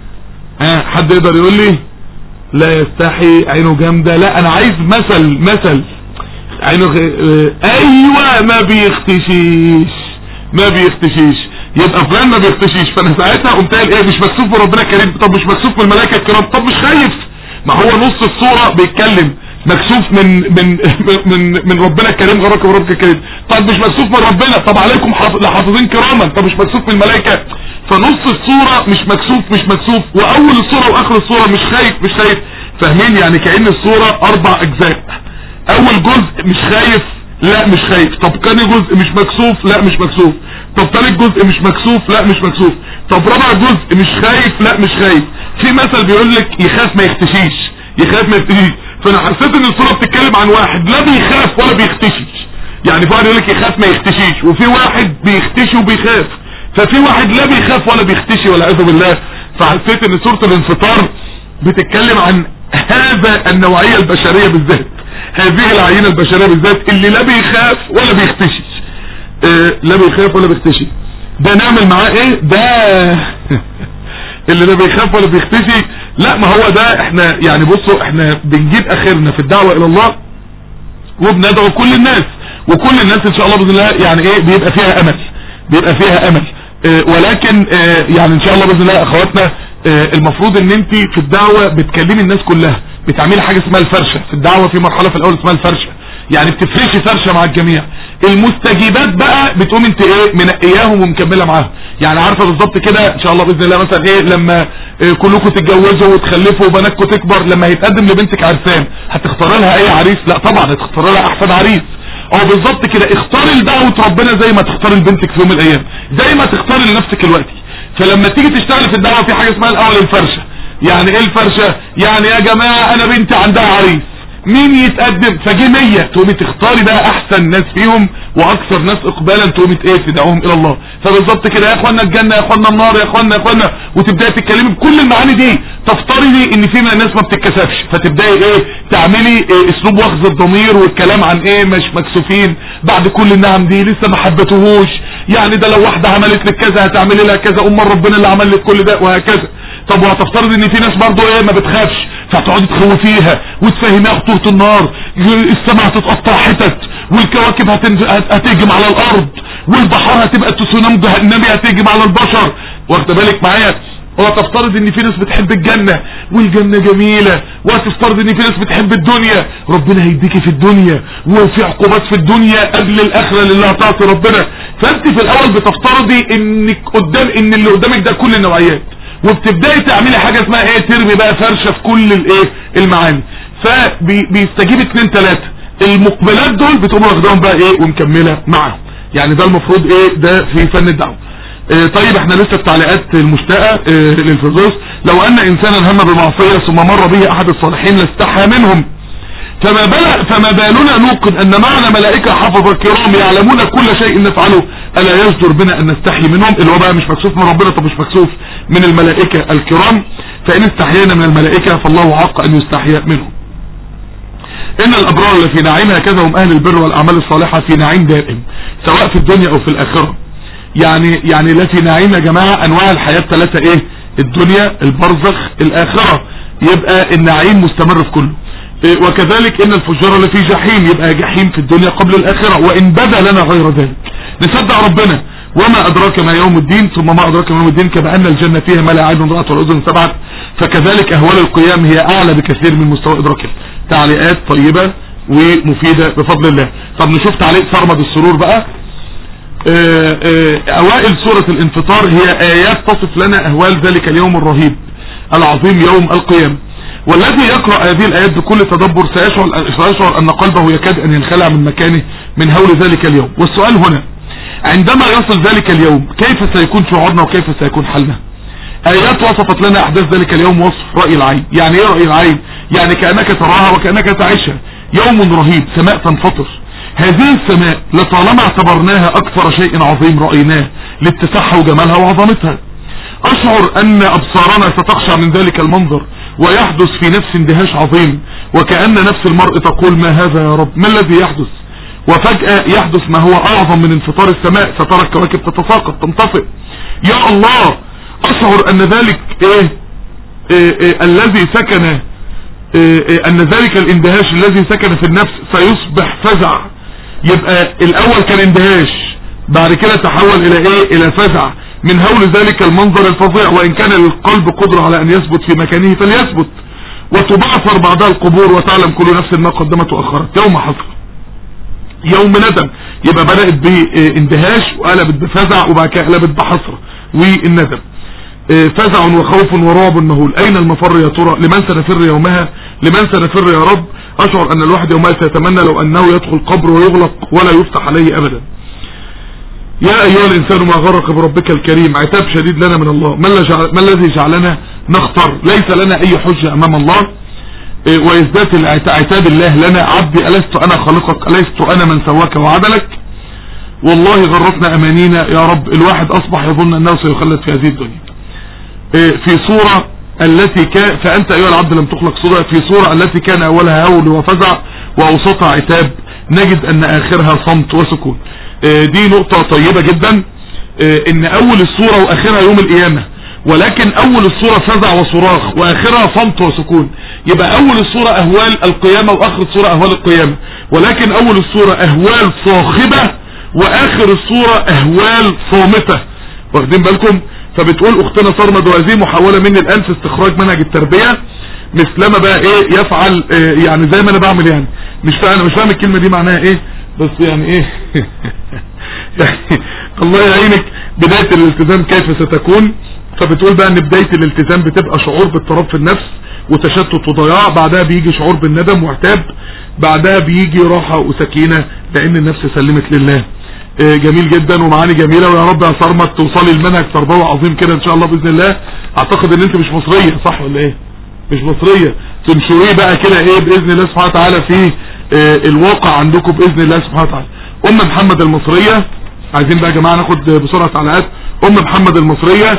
ها حد يقدر يقول لي لا يستحي عينه جامدة لا انا عايز مثل مثل عينه غ... اه ايوه ما بيختشيش ما بيختشيش يبقى فلان ما بيختشيش فانا ساعتها قمت قايل ايه مش مكسوف من ربنا الكريم طب مش مكسوف من الملائكه الكرام طب مش خايف ما هو نص الصوره بيتكلم مكسوف من من من من ربنا الكريم غرك وربك الكريم طب مش مكسوف من ربنا طب عليكم لحافظين كراما طب مش مكسوف من الملائكه فنص الصوره مش مكسوف مش مكسوف واول الصوره واخر الصوره مش خايف مش خايف فاهمين يعني كأن الصوره اربع اجزاء اول جزء مش خايف لا مش خايف طب تاني جزء مش مكسوف لا مش مكسوف طب تالت جزء مش مكسوف لا مش مكسوف طب رابع جزء مش خايف لا مش خايف في مثل بيقول لك يخاف ما يختشيش يخاف ما يختشيش فانا حسيت ان الصورة بتتكلم عن واحد لا بيخاف ولا بيختشي يعني في واحد يقول لك يخاف ما يختشيش وفي واحد بيختشي وبيخاف ففي واحد لا بيخاف ولا بيختشي ولا اعوذ بالله فحسيت ان سورة الانفطار بتتكلم عن هذا النوعية البشرية بالذات هذه العينة البشرية بالذات اللي لا بيخاف ولا بيختشي اه لا بيخاف ولا بيختشي ده نعمل معاه ايه ده اللي لا بيخاف ولا بيختشي لا ما هو ده احنا يعني بصوا احنا بنجيب اخرنا في الدعوة الى الله وبندعو كل الناس وكل الناس ان شاء الله باذن الله يعني ايه بيبقى فيها امل بيبقى فيها امل اه ولكن اه يعني ان شاء الله باذن الله اخواتنا اه المفروض ان انت في الدعوة بتكلمي الناس كلها بتعملي حاجة اسمها الفرشة في الدعوة في مرحلة في الاول اسمها الفرشة يعني بتفرشي فرشة مع الجميع المستجيبات بقى بتقوم انت ايه منقياهم ومكمله معاهم يعني عارفه بالظبط كده ان شاء الله باذن الله مثلا ايه لما إيه كلكم تتجوزوا وتخلفوا وبناتكم تكبر لما هيتقدم لبنتك عرسان هتختار لها اي عريس لا طبعا هتختار لها احسن عريس اه بالظبط كده اختاري لدعوه ربنا زي ما تختاري لبنتك في يوم من الايام زي ما تختاري لنفسك دلوقتي فلما تيجي تشتغلي في الدعوه في حاجه اسمها الاول الفرشه يعني ايه الفرشه يعني يا جماعه انا بنتي عندها عريس مين يتقدم فجي 100 تقومي تختاري بقى احسن ناس فيهم واكثر ناس اقبالا تقومي ايه تدعوهم الى الله فبالظبط كده يا اخوانا الجنه يا اخوانا النار يا اخوانا يا اخوانا وتبداي تتكلمي بكل المعاني دي تفترضي ان في ناس ما بتتكسفش فتبداي ايه تعملي إيه اسلوب واخذ الضمير والكلام عن ايه مش مكسوفين بعد كل النعم دي لسه ما حبتهوش يعني ده لو واحده عملت لك كذا هتعملي لها كذا امال ربنا اللي عمل لك كل ده وهكذا طب وهتفترض ان في ناس برضه ايه ما بتخافش فتقعدي تخوفيها وتفهميها خطوره النار السماء هتتقطع حتت والكواكب هتهجم على الارض والبحار هتبقى تسونام جهنمي هتهجم على البشر واخده بالك معايا وهتفترض ان في ناس بتحب الجنة والجنة جميلة وهتفترض ان في ناس بتحب الدنيا ربنا هيديكي في الدنيا وفي عقوبات في الدنيا قبل الاخرة اللي هتعطي ربنا فانت في الاول بتفترضي انك قدام ان اللي قدامك ده كل النوعيات وبتبداي تعملي حاجة اسمها ايه ترمي بقى فرشة في كل الايه المعاني فبيستجيب اتنين تلاتة المقبلات دول بتقوم واخدهم بقى ايه ومكمله معاهم يعني ده المفروض ايه ده في فن الدعوه اه طيب احنا لسه التعليقات المشتاقه اه للفردوس لو ان انسانا هم بمعصيه ثم مر به احد الصالحين لاستحى منهم فما بل فما بالنا نوقن ان معنا ملائكه حفظه كرام يعلمون كل شيء نفعله الا يصدر بنا ان نستحي منهم اللي هو بقى مش مكسوف من ربنا طب مش مكسوف من الملائكه الكرام فان استحيينا من الملائكه فالله حق ان يستحيا منهم ان الابرار اللي في نعيم هكذا هم اهل البر والاعمال الصالحه في نعيم دائم سواء في الدنيا او في الاخره يعني يعني لا في نعيم يا جماعه انواع الحياه ثلاثه ايه الدنيا البرزخ الاخره يبقى النعيم مستمر في كله إيه وكذلك ان الفجار اللي في جحيم يبقى جحيم في الدنيا قبل الاخره وان بدا لنا غير ذلك نصدق ربنا وما ادراك ما يوم الدين ثم ما ادراك ما يوم الدين كما ان الجنه فيها ما لا عين رات ولا اذن سمعت فكذلك اهوال القيام هي اعلى بكثير من مستوى ادراكها تعليقات طيبة ومفيدة بفضل الله طب نشوف تعليق صرمد السرور بقى آآ آآ اوائل سورة الانفطار هي ايات تصف لنا اهوال ذلك اليوم الرهيب العظيم يوم القيامة والذي يقرأ هذه الايات بكل تدبر سيشعر, سيشعر ان قلبه يكاد ان ينخلع من مكانه من هول ذلك اليوم والسؤال هنا عندما يصل ذلك اليوم كيف سيكون شعورنا وكيف سيكون حالنا ايات وصفت لنا احداث ذلك اليوم وصف رأي العين يعني ايه رأي العين يعني كأنك تراها وكأنك تعيشها يوم رهيب سماء تنفطر هذه السماء لطالما اعتبرناها اكثر شيء عظيم رأيناه لاتساعها وجمالها وعظمتها اشعر ان ابصارنا ستخشع من ذلك المنظر ويحدث في نفس اندهاش عظيم وكأن نفس المرء تقول ما هذا يا رب ما الذي يحدث وفجأة يحدث ما هو اعظم من انفطار السماء سترى الكواكب تتساقط تنطفئ يا الله اشعر ان ذلك ايه, إيه, إيه الذي سكن إيه إيه ان ذلك الاندهاش الذي سكن في النفس سيصبح فزع يبقى الاول كان اندهاش بعد كده تحول الى ايه الى فزع من هول ذلك المنظر الفظيع وان كان للقلب قدرة على ان يثبت في مكانه فليثبت وتبعثر بعدها القبور وتعلم كل نفس ما قدمت واخرت يوم حصر يوم ندم يبقى بدأت باندهاش وقلبت بفزع وبعد كده قلبت بحسرة والندم فزع وخوف ورعب مهول اين المفر يا ترى لمن سنفر يومها لمن سنفر يا رب اشعر ان الواحد يومها سيتمنى لو انه يدخل قبر ويغلق ولا يفتح عليه ابدا يا ايها الانسان ما غرك بربك الكريم عتاب شديد لنا من الله ما الذي جعلنا نختار ليس لنا اي حجة امام الله ويزداد عتاب الله لنا عبدي ألست أنا خالقك ألست أنا من سواك وعدلك والله غرتنا أمانينا يا رب الواحد أصبح يظن أنه سيخلد في هذه الدنيا في صورة التي كان فأنت أيها العبد لم تخلق صورة في صورة التي كان أولها هول وفزع وأوسطها عتاب نجد أن آخرها صمت وسكون دي نقطة طيبة جدا ان اول الصورة واخرها يوم القيامة ولكن اول الصورة فزع وصراخ واخرها صمت وسكون يبقى اول الصورة اهوال القيامة واخر الصورة اهوال القيامة ولكن اول الصورة اهوال صاخبة واخر الصورة اهوال صامتة واخدين بالكم فبتقول اختنا صارمة وهذه محاولة مني الان في استخراج منهج التربية مثلما بقى ايه يفعل إيه يعني زي ما انا بعمل يعني مش فاهم مش فاهم الكلمة دي معناها ايه بس يعني ايه يعني الله يعينك بداية الالتزام كيف ستكون فبتقول بقى ان بداية الالتزام بتبقى شعور باضطراب في النفس وتشتت وضياع بعدها بيجي شعور بالندم وعتاب بعدها بيجي راحة وسكينة لان النفس سلمت لله إيه جميل جدا ومعاني جميلة ويا رب يا صرمت توصلي المنهج تربوي عظيم كده ان شاء الله باذن الله اعتقد ان انت مش مصرية صح ولا ايه مش مصرية تنشريه بقى كده ايه باذن الله سبحانه وتعالى في إيه الواقع عندكم باذن الله سبحانه وتعالى ام محمد المصرية عايزين بقى يا جماعة ناخد بسرعة تعليقات ام محمد المصرية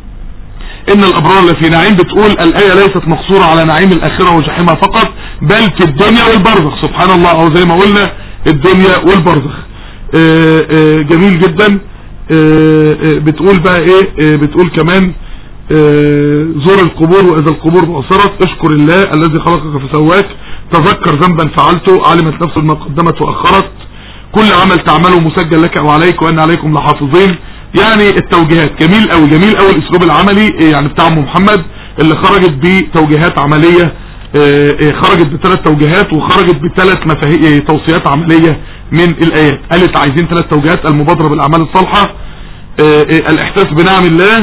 ان الابرار اللي في نعيم بتقول الاية ليست مقصورة على نعيم الاخرة وجحيمها فقط بل في الدنيا والبرزخ سبحان الله او زي ما قلنا الدنيا والبرزخ آآ آآ جميل جدا آآ بتقول بقى ايه بتقول كمان زور القبور واذا القبور بأصرت اشكر الله الذي خلقك فسواك تذكر ذنبا فعلته علمت نفس ما قدمت واخرت كل عمل تعمله مسجل لك او عليك وان عليكم لحافظين يعني التوجيهات جميل قوي جميل قوي الاسلوب العملي يعني بتاع ام محمد اللي خرجت بتوجيهات عملية خرجت بثلاث توجيهات وخرجت بثلاث مفاهيم توصيات عملية من الايات قالت عايزين ثلاث توجيهات المبادرة بالاعمال الصالحة الاحساس بنعم الله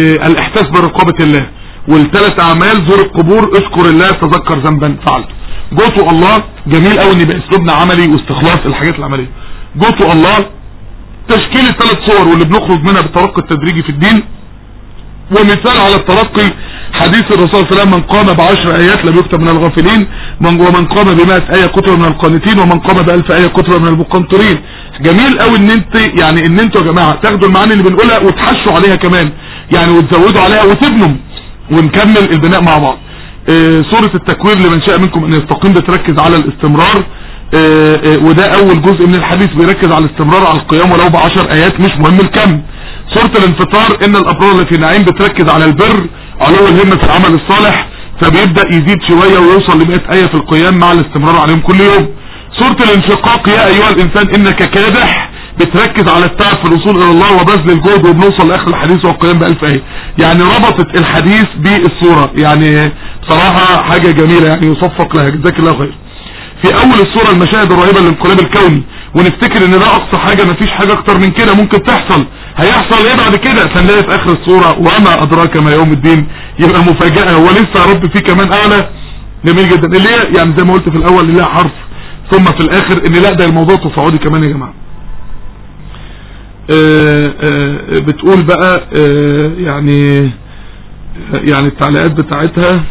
الاحساس برقابة الله والثلاث اعمال زور القبور اذكر الله تذكر ذنبا فعلته جوتو الله جميل قوي ان يبقى اسلوبنا عملي واستخلاص الحاجات العمليه جوتو الله تشكيل الثلاث صور واللي بنخرج منها بالترقي التدريجي في الدين ومثال على الترقي حديث الرسول صلى الله عليه وسلم من قام بعشر ايات لم يكتب من الغافلين من ومن قام بمائة ايه كتب من القانتين ومن قام بألف ايه كتب من المقنطرين جميل قوي ان انت يعني ان انتوا يا جماعه تاخدوا المعاني اللي بنقولها وتحشوا عليها كمان يعني وتزودوا عليها وتبنوا ونكمل البناء مع بعض آه، سورة التكوير لمن شاء منكم ان يستقيم بتركز على الاستمرار آه، آه، وده اول جزء من الحديث بيركز على الاستمرار على القيام ولو بعشر ايات مش مهم الكم سورة الانفطار ان الابرار اللي في نعيم بتركز على البر علو الهمة في العمل الصالح فبيبدأ يزيد شوية ويوصل ل 100 آية في القيام مع الاستمرار عليهم كل يوم سورة الانشقاق يا ايها الانسان انك كادح بتركز على التعب في الوصول الى الله وبذل الجهد وبنوصل لاخر الحديث والقيام بألف آية يعني ربطت الحديث بالصورة يعني بصراحة حاجة جميلة يعني يصفق لها جزاك الله خير في اول الصورة المشاهد الرهيبة للانقلاب الكوني ونفتكر ان ده اقصى حاجة مفيش حاجة اكتر من كده ممكن تحصل هيحصل ايه بعد كده فنلاقي في اخر الصورة وما ادراك ما يوم الدين يبقى مفاجأة هو لسه يا رب فيه كمان اعلى جميل جدا اللي هي يعني زي ما قلت في الاول اللي هي حرف ثم في الاخر ان لا ده الموضوع تصاعدي كمان يا جماعة آه، آه، بتقول بقى آه، يعني يعني التعليقات بتاعتها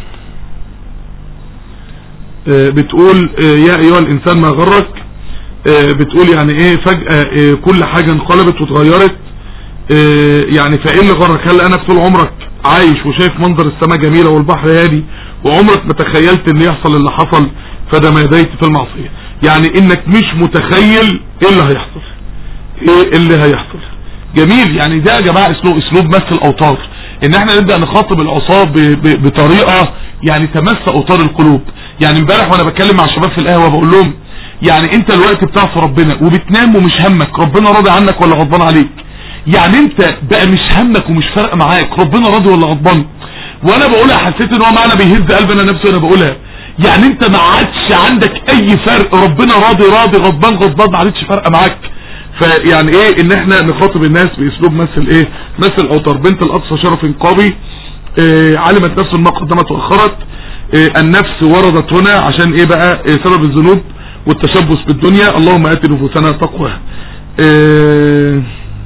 آه، بتقول آه، يا ايها الانسان ما غرك آه، بتقول يعني ايه فجأة آه، كل حاجة انقلبت واتغيرت آه، يعني فايه اللي غرك هل انك طول عمرك عايش وشايف منظر السماء جميلة والبحر هادي وعمرك ما تخيلت ان يحصل اللي حصل فده ما يديت في المعصية يعني انك مش متخيل ايه اللي هيحصل ايه اللي هيحصل جميل يعني ده يا جماعة اسلوب اسلوب مس الاوتار ان احنا نبدأ نخاطب العصاب ب- ب- بطريقة يعني تمس اوتار القلوب يعني امبارح وانا بتكلم مع الشباب في القهوة بقول لهم يعني انت الوقت بتعصي ربنا وبتنام ومش همك ربنا راضي عنك ولا غضبان عليك يعني انت بقى مش همك ومش فارق معاك ربنا راضي ولا غضبان وانا بقولها حسيت ان هو معنى بيهز قلبي انا نفسي وانا بقولها يعني انت ما عادش عندك اي فرق ربنا راضي راضي غضبان غضبان ما عادش فارقه معاك فيعني ايه ان احنا نخاطب الناس باسلوب مثل ايه مثل اوتار بنت الاقصى شرف قاضي اه علمت نفس ما قدمت واخرت اه النفس وردت هنا عشان ايه بقى اه سبب الذنوب والتشبث بالدنيا اللهم ات نفوسنا تقواها اه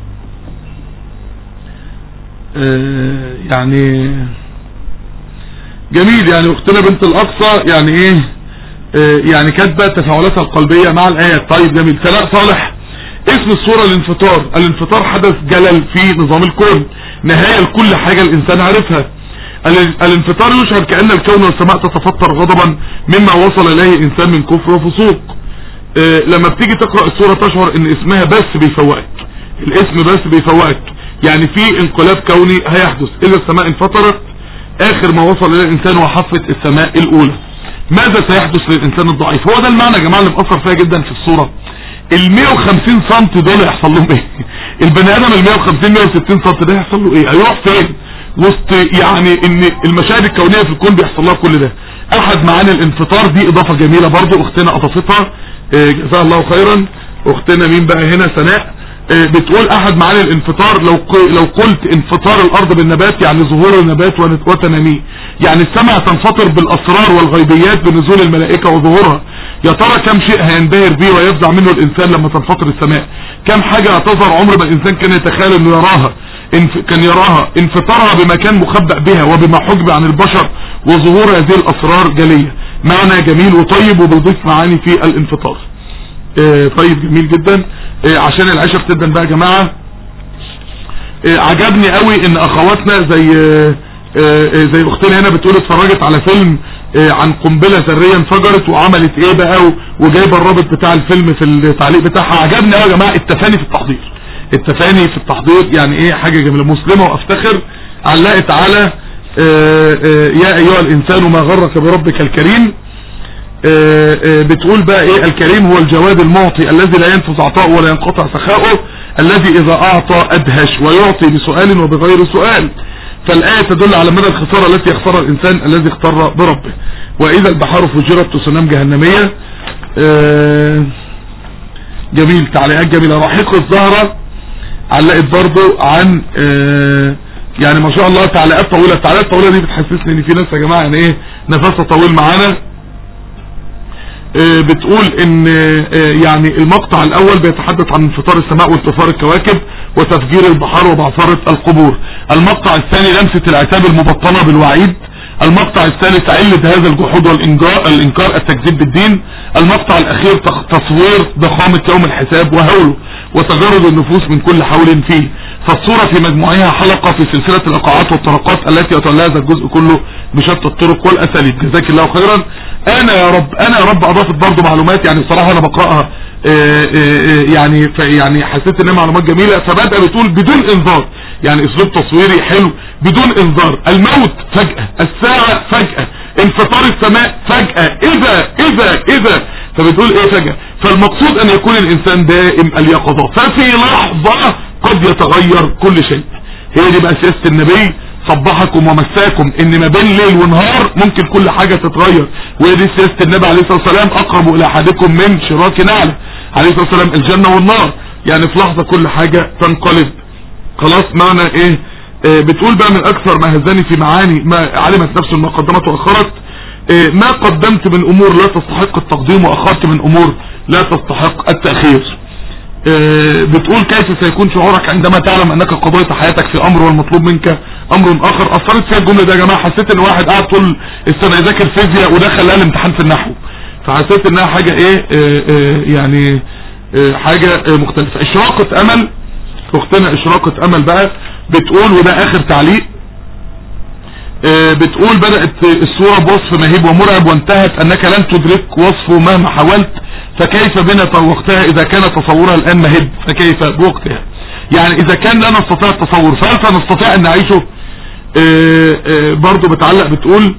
اه يعني جميل يعني اختنا بنت الاقصى يعني ايه اه يعني كاتبه تفاعلاتها القلبيه مع الايات طيب جميل سلاء صالح اسم الصورة الانفطار الانفطار حدث جلل في نظام الكون نهاية لكل حاجة الانسان عارفها ال- الانفطار يشعر كأن الكون والسماء تتفطر غضبا مما وصل اليه الانسان من كفر وفسوق اه لما بتيجي تقرأ الصورة تشعر ان اسمها بس بيفوقك الاسم بس بيفوقك يعني في انقلاب كوني هيحدث اذا السماء انفطرت اخر ما وصل الى الانسان وحفت السماء الاولى ماذا سيحدث للانسان الضعيف هو ده المعنى يا جماعة اللي مأثر فيها جدا في الصورة ال 150 سم دول يحصل لهم ايه البني ادم ال 150 160 سم ده يحصل له ايه هيروح فين وسط يعني ان المشاهد الكونية في الكون بيحصل لها كل ده احد معاني الانفطار دي اضافة جميلة برضو اختنا اضافتها آه، جزاها الله خيرا اختنا مين بقى هنا سناء آه، بتقول احد معاني الانفطار لو ق- لو قلت انفطار الارض بالنبات يعني ظهور النبات ونت- وتناميه يعني السماء تنفطر بالاسرار والغيبيات بنزول الملائكة وظهورها يا ترى كم شيء هينبهر بيه ويفزع منه الانسان لما تنفطر السماء كم حاجة هتظهر عمر ما الانسان كان يتخيل انه يراها انف... كان يراها انفطارها بمكان مخبأ بها وبما حجب عن البشر وظهور هذه الاسرار جلية معنى جميل وطيب وبيضيف معاني في الانفطار اه طيب جميل جدا اه عشان العشاء بتبدا بقى يا جماعة اه عجبني قوي ان اخواتنا زي اه اه زي اختنا هنا بتقول اتفرجت على فيلم اه عن قنبلة ذرية انفجرت وعملت ايه بقى و- وجايبه الرابط بتاع الفيلم في التعليق بتاعها عجبني قوي يا جماعة التفاني في التحضير التفاني في التحضير يعني ايه حاجة جميلة مسلمة وافتخر علقت على اه اه يا ايها الانسان ما غرك بربك الكريم آه، آه، بتقول بقى ايه الكريم هو الجواد المعطي الذي لا ينفذ عطاؤه ولا ينقطع سخاؤه الذي اذا اعطى ادهش ويعطي بسؤال وبغير سؤال فالآية تدل على مدى الخسارة التي يخسرها الانسان الذي اختار بربه واذا البحار فجرت تسونام جهنمية آه، جميل تعليقات جميلة رحيق الزهرة علقت برضو عن آه، يعني ما شاء الله تعليقات طويلة التعليقات الطويلة دي بتحسسني ان في ناس يا جماعة يعني ايه نفسها طويل معانا آه، بتقول ان آه، يعني المقطع الاول بيتحدث عن انفطار السماء وانتفار الكواكب وتفجير البحار وبعثرة القبور المقطع الثاني لمسة العتاب المبطنة بالوعيد المقطع الثالث علة هذا الجحود والإنكار الإنكار التكذيب بالدين المقطع الأخير تخ- تصوير ضخامة يوم الحساب وهوله وتجرد النفوس من كل حول فيه فالصورة في مجموعها حلقة في سلسلة الإيقاعات والطرقات التي يتولى هذا الجزء كله بشتى الطرق والأساليب جزاك الله خيرا أنا يا رب أنا يا رب أضافت برضو معلومات يعني بصراحة أنا بقرأها آه، آه، آه، يعني ف- يعني حسيت انها معلومات جميلة فبدأ بتقول بدون انذار يعني اسلوب تصويري حلو بدون انذار الموت فجأة الساعة فجأة انفطار السماء فجأة اذا اذا اذا فبتقول ايه فجأة فالمقصود ان يكون الانسان دائم اليقظة ففي لحظة قد يتغير كل شيء هي دي بقى سياسة النبي صبحكم ومساكم ان ما بين ليل ونهار ممكن كل حاجة تتغير وهي دي سياسة النبي عليه الصلاة والسلام اقرب الى احدكم من شراك نعله عليه الصلاة والسلام الجنة والنار يعني في لحظة كل حاجة تنقلب خلاص معنى ايه آه بتقول بقى من اكثر ما هزني في معاني ما علمت نفسه ما قدمت واخرت آه ما قدمت من امور لا تستحق التقديم واخرت من امور لا تستحق التأخير آه بتقول كيف سيكون شعورك عندما تعلم انك قضيت حياتك في امر والمطلوب منك امر اخر اثرت فيها الجمله دي يا جماعه حسيت ان واحد قاعد طول السنه يذاكر فيزياء ودخل لها الامتحان في النحو فحسيت انها حاجه ايه آه آه يعني آه حاجه آه مختلفه اشراقه امل اختنا اشراقة امل بقى بتقول وده اخر تعليق آه بتقول بدأت الصورة بوصف مهيب ومرعب وانتهت انك لن تدرك وصفه مهما حاولت فكيف بنا وقتها اذا كان تصورها الان مهب فكيف بوقتها يعني اذا كان لا نستطيع التصور فهل سنستطيع ان نعيشه آه آه برضو بتعلق بتقول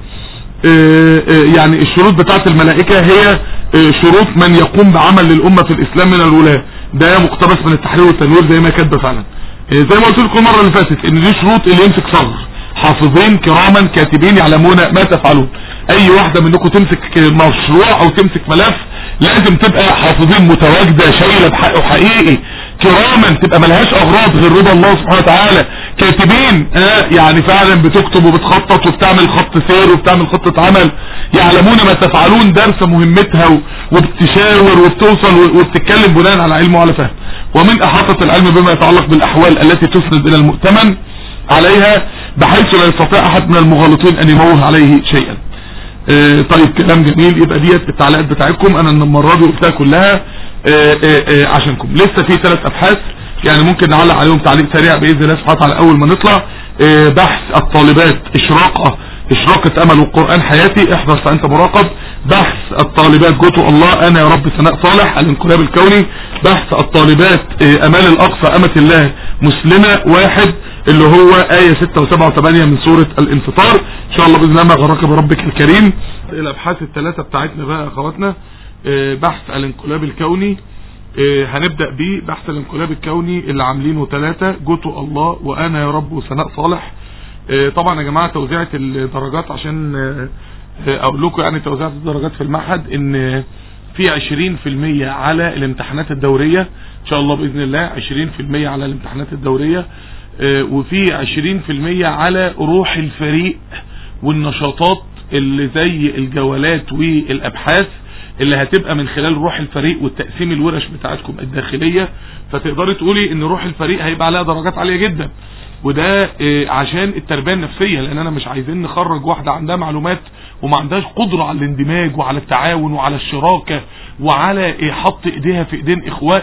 يعني الشروط بتاعت الملائكة هي شروط من يقوم بعمل للأمة في الإسلام من الولاة ده مقتبس من التحرير والتنوير زي ما كاتبه فعلا زي ما قلت لكم المرة اللي فاتت ان دي شروط اللي يمسك صغر حافظين كراما كاتبين يعلمون ما تفعلون اي واحدة منكم تمسك مشروع او تمسك ملف لازم تبقى حافظين متواجدة شايلة بحقه حقيقي كراما تبقى ملهاش اغراض غير رضا الله سبحانه وتعالى كاتبين آه يعني فعلا بتكتب وبتخطط وبتعمل خط سير وبتعمل خطة عمل يعلمون ما تفعلون درس مهمتها وبتشاور وبتوصل وبتتكلم بناء على علم وعلى فهم ومن احاطة العلم بما يتعلق بالاحوال التي تسند الى المؤتمن عليها بحيث لا يستطيع احد من المغالطين ان يموه عليه شيئا آه طيب كلام جميل يبقى ديت التعليقات بتاعتكم انا المرة دي قلتها كلها آه آه عشانكم لسه في ثلاث ابحاث يعني ممكن نعلق عليهم تعليق سريع باذن الله سبحانه وتعالى اول ما نطلع بحث الطالبات اشراقه اشراقة امل والقرآن حياتي احضر فانت مراقب بحث الطالبات جوتو الله انا يا رب ثناء صالح الانقلاب الكوني بحث الطالبات امال الاقصى امة الله مسلمة واحد اللي هو آية 6 و7 و8 من سورة الانفطار ان شاء الله باذن الله ما غرك بربك الكريم الابحاث الثلاثة بتاعتنا بقى يا اخواتنا بحث الانقلاب الكوني هنبدأ بيه بحث الانقلاب الكوني اللي عاملينه ثلاثة جوتو الله وانا يا رب وثناء صالح طبعا يا جماعة توزيعة الدرجات عشان اقول لكم يعني توزيعة الدرجات في المعهد ان في عشرين في المية على الامتحانات الدورية ان شاء الله باذن الله عشرين في المية على الامتحانات الدورية وفي عشرين في المية على روح الفريق والنشاطات اللي زي الجولات والابحاث اللي هتبقى من خلال روح الفريق والتقسيم الورش بتاعتكم الداخلية فتقدري تقولي ان روح الفريق هيبقى عليها درجات عالية جدا وده عشان التربية النفسية لان انا مش عايزين نخرج واحدة عندها معلومات وما عندهاش قدرة على الاندماج وعلى التعاون وعلى الشراكة وعلى حط ايديها في ايدين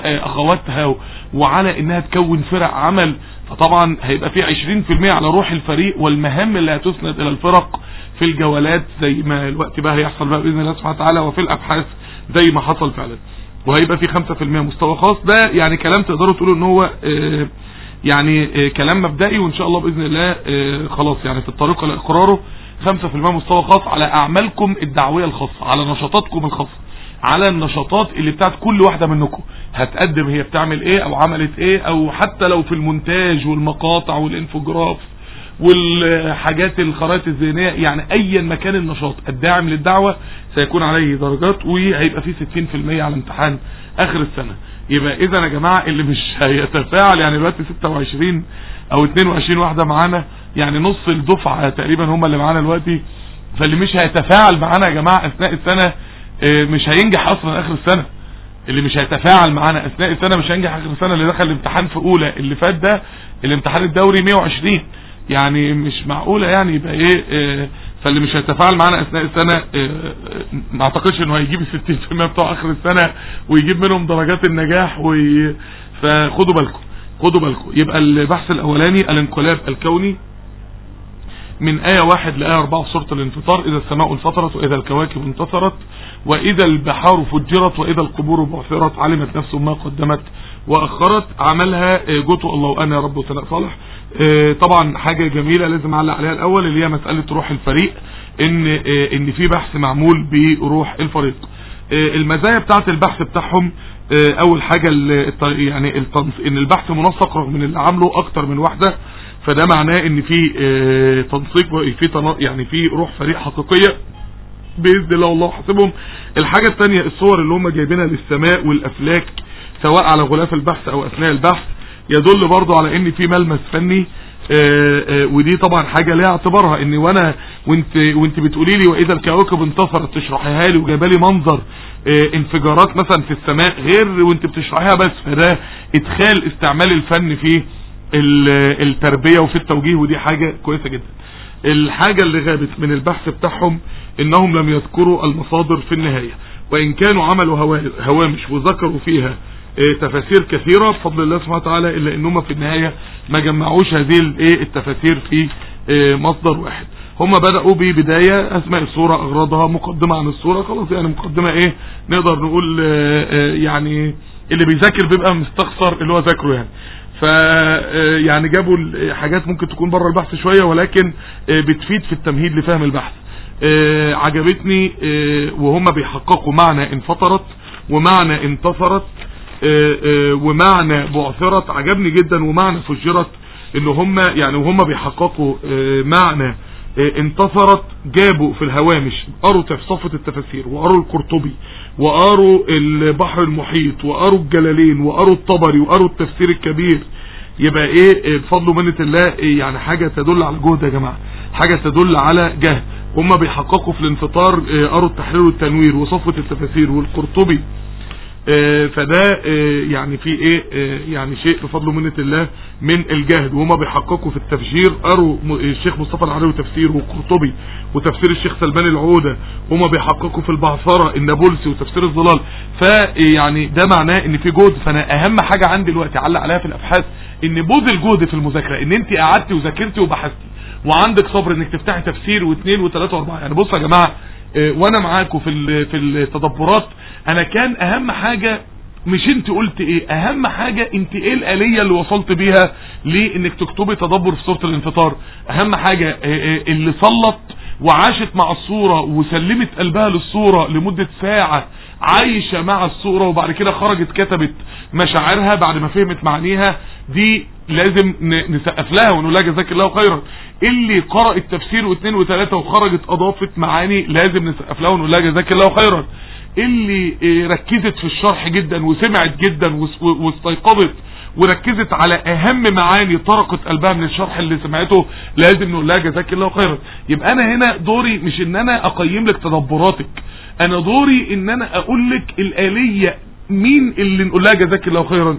اخواتها وعلى انها تكون فرق عمل فطبعا هيبقى في 20% على روح الفريق والمهام اللي هتسند الى الفرق في الجولات زي ما الوقت بقى هيحصل بقى باذن الله سبحانه وتعالى وفي الابحاث زي ما حصل فعلا وهيبقى في 5% مستوى خاص ده يعني كلام تقدروا تقولوا ان هو اه يعني اه كلام مبدئي وان شاء الله باذن الله اه خلاص يعني في الطريق لاقراره 5% مستوى خاص على اعمالكم الدعويه الخاصه على نشاطاتكم الخاصه على النشاطات اللي بتاعت كل واحدة منكم هتقدم هي بتعمل ايه او عملت ايه او حتى لو في المونتاج والمقاطع والانفوجراف والحاجات الخرائط الذهنية يعني ايا مكان النشاط الداعم للدعوة سيكون عليه درجات وهيبقى فيه 60% على امتحان اخر السنة يبقى اذا يا جماعة اللي مش هيتفاعل يعني دلوقتي 26 او 22 واحدة معانا يعني نص الدفعة تقريبا هم اللي معانا دلوقتي فاللي مش هيتفاعل معانا يا جماعة اثناء السنة آه، مش هينجح اصلا اخر السنه اللي مش هيتفاعل معانا اثناء السنه مش هينجح اخر السنه اللي دخل الامتحان في اولى اللي فات ده الامتحان الدوري 120 يعني مش معقوله يعني يبقى ايه آه، فاللي مش هيتفاعل معانا اثناء السنه آه، آه، ما اعتقدش انه هيجيب ال 60% بتوع اخر السنه ويجيب منهم درجات النجاح وي... فخدوا بالكم خدوا بالكم يبقى البحث الاولاني الانقلاب الكوني من آية واحد لآية أربعة في سورة الانفطار إذا السماء انفطرت وإذا الكواكب انتصرت وإذا البحار فجرت وإذا القبور بعثرت علمت نفس ما قدمت وأخرت عملها آه، جوتو الله وأنا رب وثناء صالح آه، طبعا حاجة جميلة لازم أعلق عليها الأول اللي هي مسألة روح الفريق إن آه، إن في بحث معمول بروح الفريق آه، المزايا بتاعت البحث بتاعهم آه، اول حاجة ال- الط- يعني التنص... ان البحث منسق رغم ان اللي عامله اكتر من واحدة فده معناه ان في آه، تنسيق وفي تنا... يعني في روح فريق حقيقية باذن الله والله حاسبهم الحاجة الثانية الصور اللي هم جايبينها للسماء والافلاك سواء على غلاف البحث او اثناء البحث يدل برضو على ان في ملمس فني آه، آه، ودي طبعا حاجة ليها اعتبارها ان وانا وانت وانت بتقولي لي واذا الكواكب انتصرت تشرحيها لي وجايبه لي منظر آه، انفجارات مثلا في السماء غير وانت بتشرحيها بس فده ادخال استعمال الفن في ال- التربية وفي التوجيه ودي حاجة كويسة جدا الحاجة اللي غابت من البحث بتاعهم انهم لم يذكروا المصادر في النهاية وان كانوا عملوا هوا- هوامش وذكروا فيها آه، تفاسير كثيرة بفضل الله سبحانه وتعالى الا انهم في النهاية ما جمعوش هذه الايه التفاسير في آه، مصدر واحد هم بدأوا ببداية اسماء الصورة اغراضها مقدمة عن الصورة خلاص يعني مقدمة ايه نقدر نقول آه، آه، يعني اللي بيذاكر بيبقى مستخسر اللي هو ذاكره يعني ف آه، يعني جابوا ال- حاجات ممكن تكون بره البحث شوية ولكن آه، بتفيد في التمهيد لفهم البحث آه، عجبتني آه، وهم بيحققوا معنى انفطرت ومعنى انتصرت آه، آه، ومعنى بعثرت عجبني جدا ومعنى فجرت ان هم يعني وهم بيحققوا آه، معنى آه، انتصرت جابوا في الهوامش قروا صفة التفاسير وقروا القرطبي وقروا البحر المحيط وقروا الجلالين وقروا الطبري وقروا التفسير الكبير يبقى ايه آه، بفضل ومنة الله آه، يعني حاجة تدل على جهد يا جماعة حاجة تدل على جهد هم بيحققوا في الانفطار آه، قروا التحرير والتنوير وصفة التفاسير والقرطبي آه، فده آه، يعني في ايه آه، يعني شيء بفضل ومنة الله من الجهد وهما بيحققوا في التفجير قروا م- الشيخ مصطفى العلوي تفسير والقرطبي وتفسير الشيخ سلمان العودة هما بيحققوا في البعثرة النابلسي وتفسير الظلال فيعني ده معناه ان في جهد فانا اهم حاجة عندي دلوقتي اعلق عليها في الابحاث ان بذل جهد في المذاكرة ان انت قعدتي وذاكرتي وبحثتي وعندك صبر انك تفتحي تفسير واثنين وثلاثة واربعة يعني بصوا يا جماعة آه، وانا معاكم في ال- في التدبرات انا كان اهم حاجة مش انت قلت ايه اهم حاجة انت ايه الالية اللي وصلت بيها لانك تكتبي تدبر في صورة الانفطار اهم حاجة آه، آه، اللي صلت وعاشت مع الصورة وسلمت قلبها للصورة لمدة ساعة عايشة مع الصورة وبعد كده خرجت كتبت مشاعرها بعد ما فهمت معانيها دي لازم ن- نسقف لها ونقول لها جزاك الله خيرا اللي قرأ التفسير واثنين وثلاثة وخرجت اضافت معاني لازم نسقف لها ونقول لها جزاك الله خيرا اللي اه، ركزت في الشرح جدا وسمعت جدا واس- واستيقظت وركزت على اهم معاني طرقت قلبها من الشرح اللي سمعته لازم نقول لها جزاك الله خيرا يبقى انا هنا دوري مش ان انا اقيم لك تدبراتك انا دوري ان انا اقول لك الاليه مين اللي نقول لها جزاك الله خيرا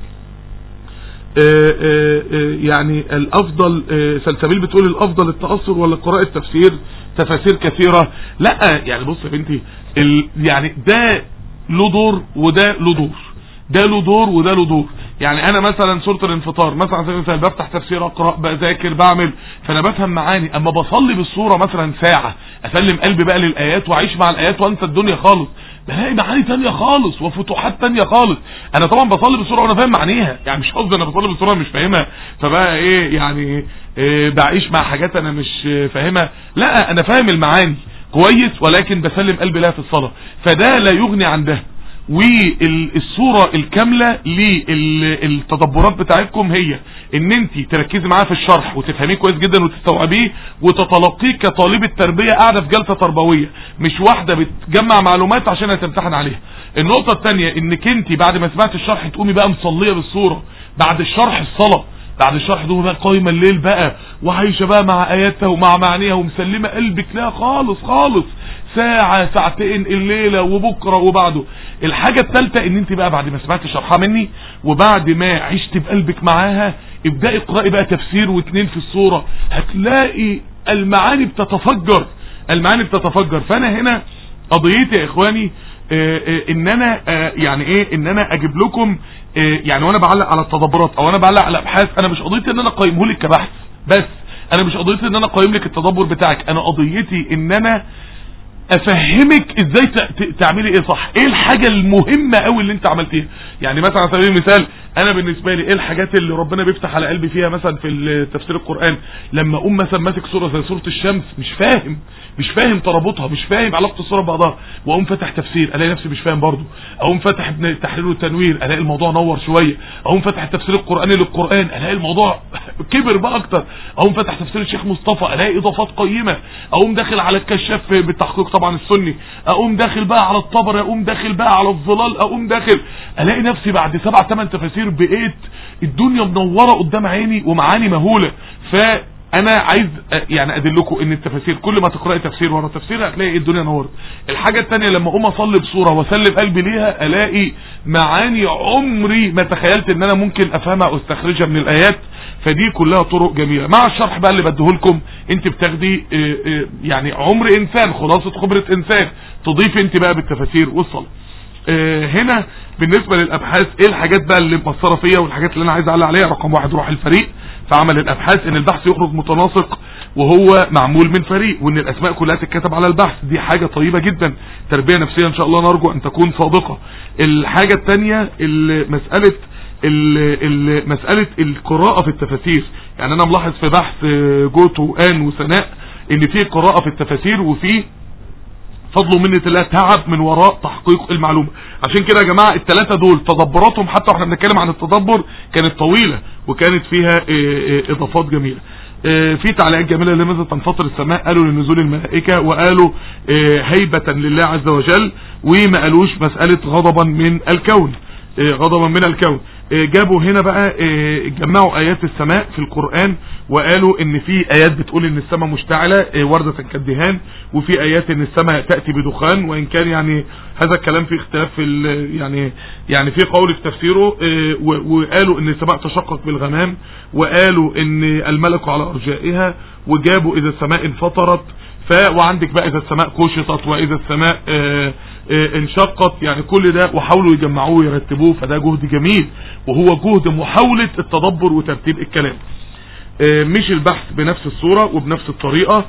آه، آه، آه، يعني الافضل آه، سلسبيل بتقول الافضل التأثر ولا قراءة تفسير تفاسير كثيرة لا يعني بص يا بنتي ال يعني ده له دور وده له دور ده له دور وده له دور يعني انا مثلا سورة الانفطار مثلا على سبيل المثال بفتح تفسير اقرا بذاكر بعمل فانا بفهم معاني اما بصلي بالصورة مثلا ساعة اسلم قلبي بقى للايات واعيش مع الايات وانسى الدنيا خالص بلاقي معاني تانية خالص وفتوحات تانية خالص انا طبعا بصلي بالصورة وانا فاهم معانيها يعني مش قصدي انا بصلي بالصورة مش فاهمها فبقى ايه يعني إيه بعيش مع حاجات انا مش فاهمها لا انا فاهم المعاني كويس ولكن بسلم قلبي لها في الصلاة فده لا يغني عن ده والصورة الكاملة للتدبرات بتاعتكم هي ان انت تركزي معاه في الشرح وتفهميه كويس جدا وتستوعبيه وتتلقيه كطالبة تربية قاعدة في جلسة تربوية مش واحدة بتجمع معلومات عشان هتمتحن عليها النقطة التانية انك انت بعد ما سمعت الشرح تقومي بقى مصلية بالصورة بعد الشرح الصلاة بعد الشرح ده بقى قايمه الليل بقى وعايشه بقى مع اياتها ومع معانيها ومسلمه قلبك لا خالص خالص ساعة ساعتين الليلة وبكرة وبعده الحاجة الثالثة ان انت بقى بعد ما سمعت شرحها مني وبعد ما عشت بقلبك معاها ابدأي اقرأي بقى تفسير واتنين في الصورة هتلاقي المعاني بتتفجر المعاني بتتفجر فانا هنا قضيتي يا اخواني آه، آه، ان انا آه، يعني ايه ان انا اجيب لكم آه، يعني وانا بعلق على التدبرات او انا بعلق على ابحاث انا مش قضيتي ان انا اقيمه لك كبحث بس انا مش قضيتي ان انا اقيم لك التدبر بتاعك انا قضيتي ان انا افهمك ازاي ت- ت- تعملي ايه صح ايه الحاجة المهمة قوي اللي انت عملتيها يعني مثلا على سبيل المثال انا بالنسبة لي ايه الحاجات اللي ربنا بيفتح على قلبي فيها مثلا في تفسير القرآن لما اقوم مثلا ماسك سورة زي سورة الشمس مش فاهم مش فاهم ترابطها مش فاهم علاقة السورة ببعضها واقوم فاتح تفسير الاقي نفسي مش فاهم برضه اقوم فاتح ابن التحرير والتنوير الاقي الموضوع نور شوية اقوم فاتح التفسير القرآني للقرآن الاقي الموضوع كبر بقى اكتر اقوم فاتح تفسير الشيخ مصطفى الاقي اضافات قيمة اقوم داخل على الكشاف بالتحقيق طبعا السني اقوم داخل بقى على الطبر اقوم داخل بقى على الظلال اقوم داخل الاقي نفسي بعد سبع ثمان تفاسير بقيت الدنيا منورة قدام عيني ومعاني مهولة فانا عايز أ- يعني ادلكم ان التفاسير كل ما تقرأي تفسير ورا تفسير هتلاقي الدنيا نورت الحاجة التانية لما اقوم اصلي بصورة واسلم قلبي ليها الاقي معاني عمري ما تخيلت ان انا ممكن افهمها او استخرجها من الايات فدي كلها طرق جميلة مع الشرح بقى اللي بديهولكم انت بتاخدي اه، اه، يعني عمر انسان خلاصة خبرة انسان تضيف انت بقى بالتفاسير والصلاة اه، هنا بالنسبة للابحاث ايه الحاجات بقى اللي مأثرة فيا والحاجات اللي انا عايز اعلق عليها رقم واحد روح الفريق في عمل الابحاث ان البحث يخرج متناسق وهو معمول من فريق وان الاسماء كلها تتكتب على البحث دي حاجة طيبة جدا تربية نفسية ان شاء الله نرجو ان تكون صادقة الحاجة التانية ال- مسألة ال- ال- مسألة القراءة في التفاسير يعني انا ملاحظ في بحث آه، جوتو وآن وسناء ان في قراءة في التفاسير وفي فضل ومنة الله تعب من وراء تحقيق المعلومة عشان كده يا جماعة الثلاثة دول تدبراتهم حتى واحنا بنتكلم عن التدبر كانت طويلة وكانت فيها آه، آه، اضافات جميلة آه، في تعليقات جميلة لماذا تنفطر السماء قالوا لنزول الملائكة وقالوا آه، هيبة لله عز وجل وما قالوش مسألة غضبا من الكون آه، غضبا من الكون آه، جابوا هنا بقى آه، جمعوا ايات السماء في القرآن وقالوا ان في ايات بتقول ان السماء مشتعلة آه، وردة كالدهان وفي ايات ان السماء تأتي بدخان وان كان يعني هذا الكلام في اختلاف في ال- يعني يعني في قول في تفسيره آه، و- وقالوا ان السماء تشقق بالغمام وقالوا ان الملك على ارجائها وجابوا اذا السماء انفطرت ف وعندك بقى اذا السماء كشطت واذا السماء آه، آه، انشقت يعني كل ده وحاولوا يجمعوه ويرتبوه فده جهد جميل وهو جهد محاولة التدبر وترتيب الكلام آه، مش البحث بنفس الصورة وبنفس الطريقة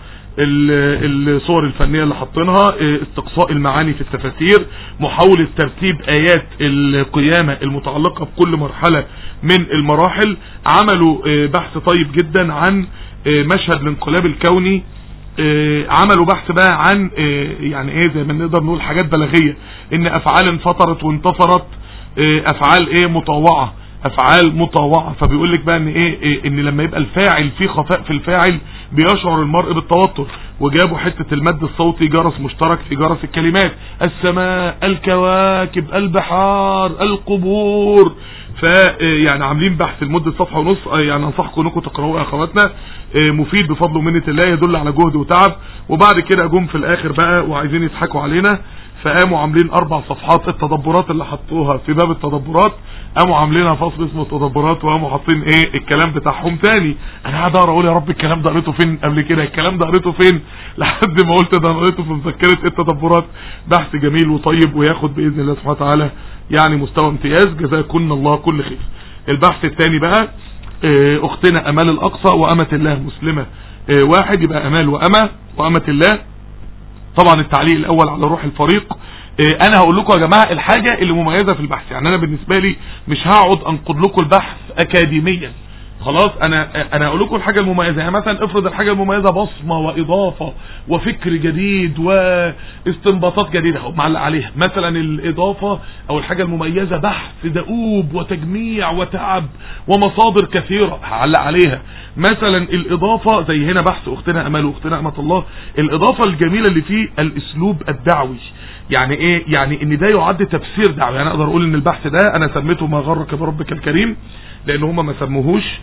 ال- الصور الفنية اللي حاطينها آه، استقصاء المعاني في التفاسير محاولة ترتيب آيات القيامة المتعلقة بكل مرحلة من المراحل عملوا آه، بحث طيب جدا عن آه، مشهد الانقلاب الكوني آه، عملوا بحث بقى عن آه، يعني ايه زي ما نقدر نقول حاجات بلاغية ان افعال انفطرت وانتصرت آه، افعال ايه مطوعة افعال مطوعة فبيقول لك بقى ان ايه, إيه ان لما يبقى الفاعل في خفاء في الفاعل بيشعر المرء بالتوتر وجابوا حتة المد الصوتي جرس مشترك في جرس الكلمات السماء الكواكب البحار القبور ف يعني عاملين بحث لمده صفحه ونص آه، يعني انصحكم انكم تقراوه يا اخواتنا آه، مفيد بفضل ومنه الله يدل على جهد وتعب وبعد كده جم في الاخر بقى وعايزين يضحكوا علينا فقاموا عاملين اربع صفحات التدبرات اللي حطوها في باب التدبرات قاموا عاملينها فصل اسمه التدبرات وقاموا حاطين ايه الكلام بتاعهم تاني انا قاعد اقرا اقول يا رب الكلام ده قريته فين قبل كده الكلام ده قريته فين لحد ما قلت ده انا قريته في مذكره التدبرات بحث جميل وطيب وياخد باذن الله سبحانه وتعالى يعني مستوى امتياز جزاكن الله كل خير البحث الثاني بقى آه، اختنا امال الاقصى وامه الله مسلمه آه، واحد يبقى امال وامه وامه الله طبعا التعليق الاول على روح الفريق إيه، انا هقول لكم يا جماعه الحاجه اللي مميزه في البحث يعني انا بالنسبه لي مش هقعد انقد لكم البحث اكاديميا خلاص انا انا هقول لكم الحاجه المميزه يعني مثلا افرض الحاجه المميزه بصمه واضافه وفكر جديد واستنباطات جديده اهو معلق عليها مثلا الاضافه او الحاجه المميزه بحث دؤوب وتجميع وتعب ومصادر كثيره هعلق عليها مثلا الاضافه زي هنا بحث اختنا امل واختنا امه الله الاضافه الجميله اللي فيه الاسلوب الدعوي يعني ايه يعني ان ده يعد تفسير دعوي يعني اقدر اقول ان البحث ده انا سميته ما غرك بربك الكريم لان هم ما سموهوش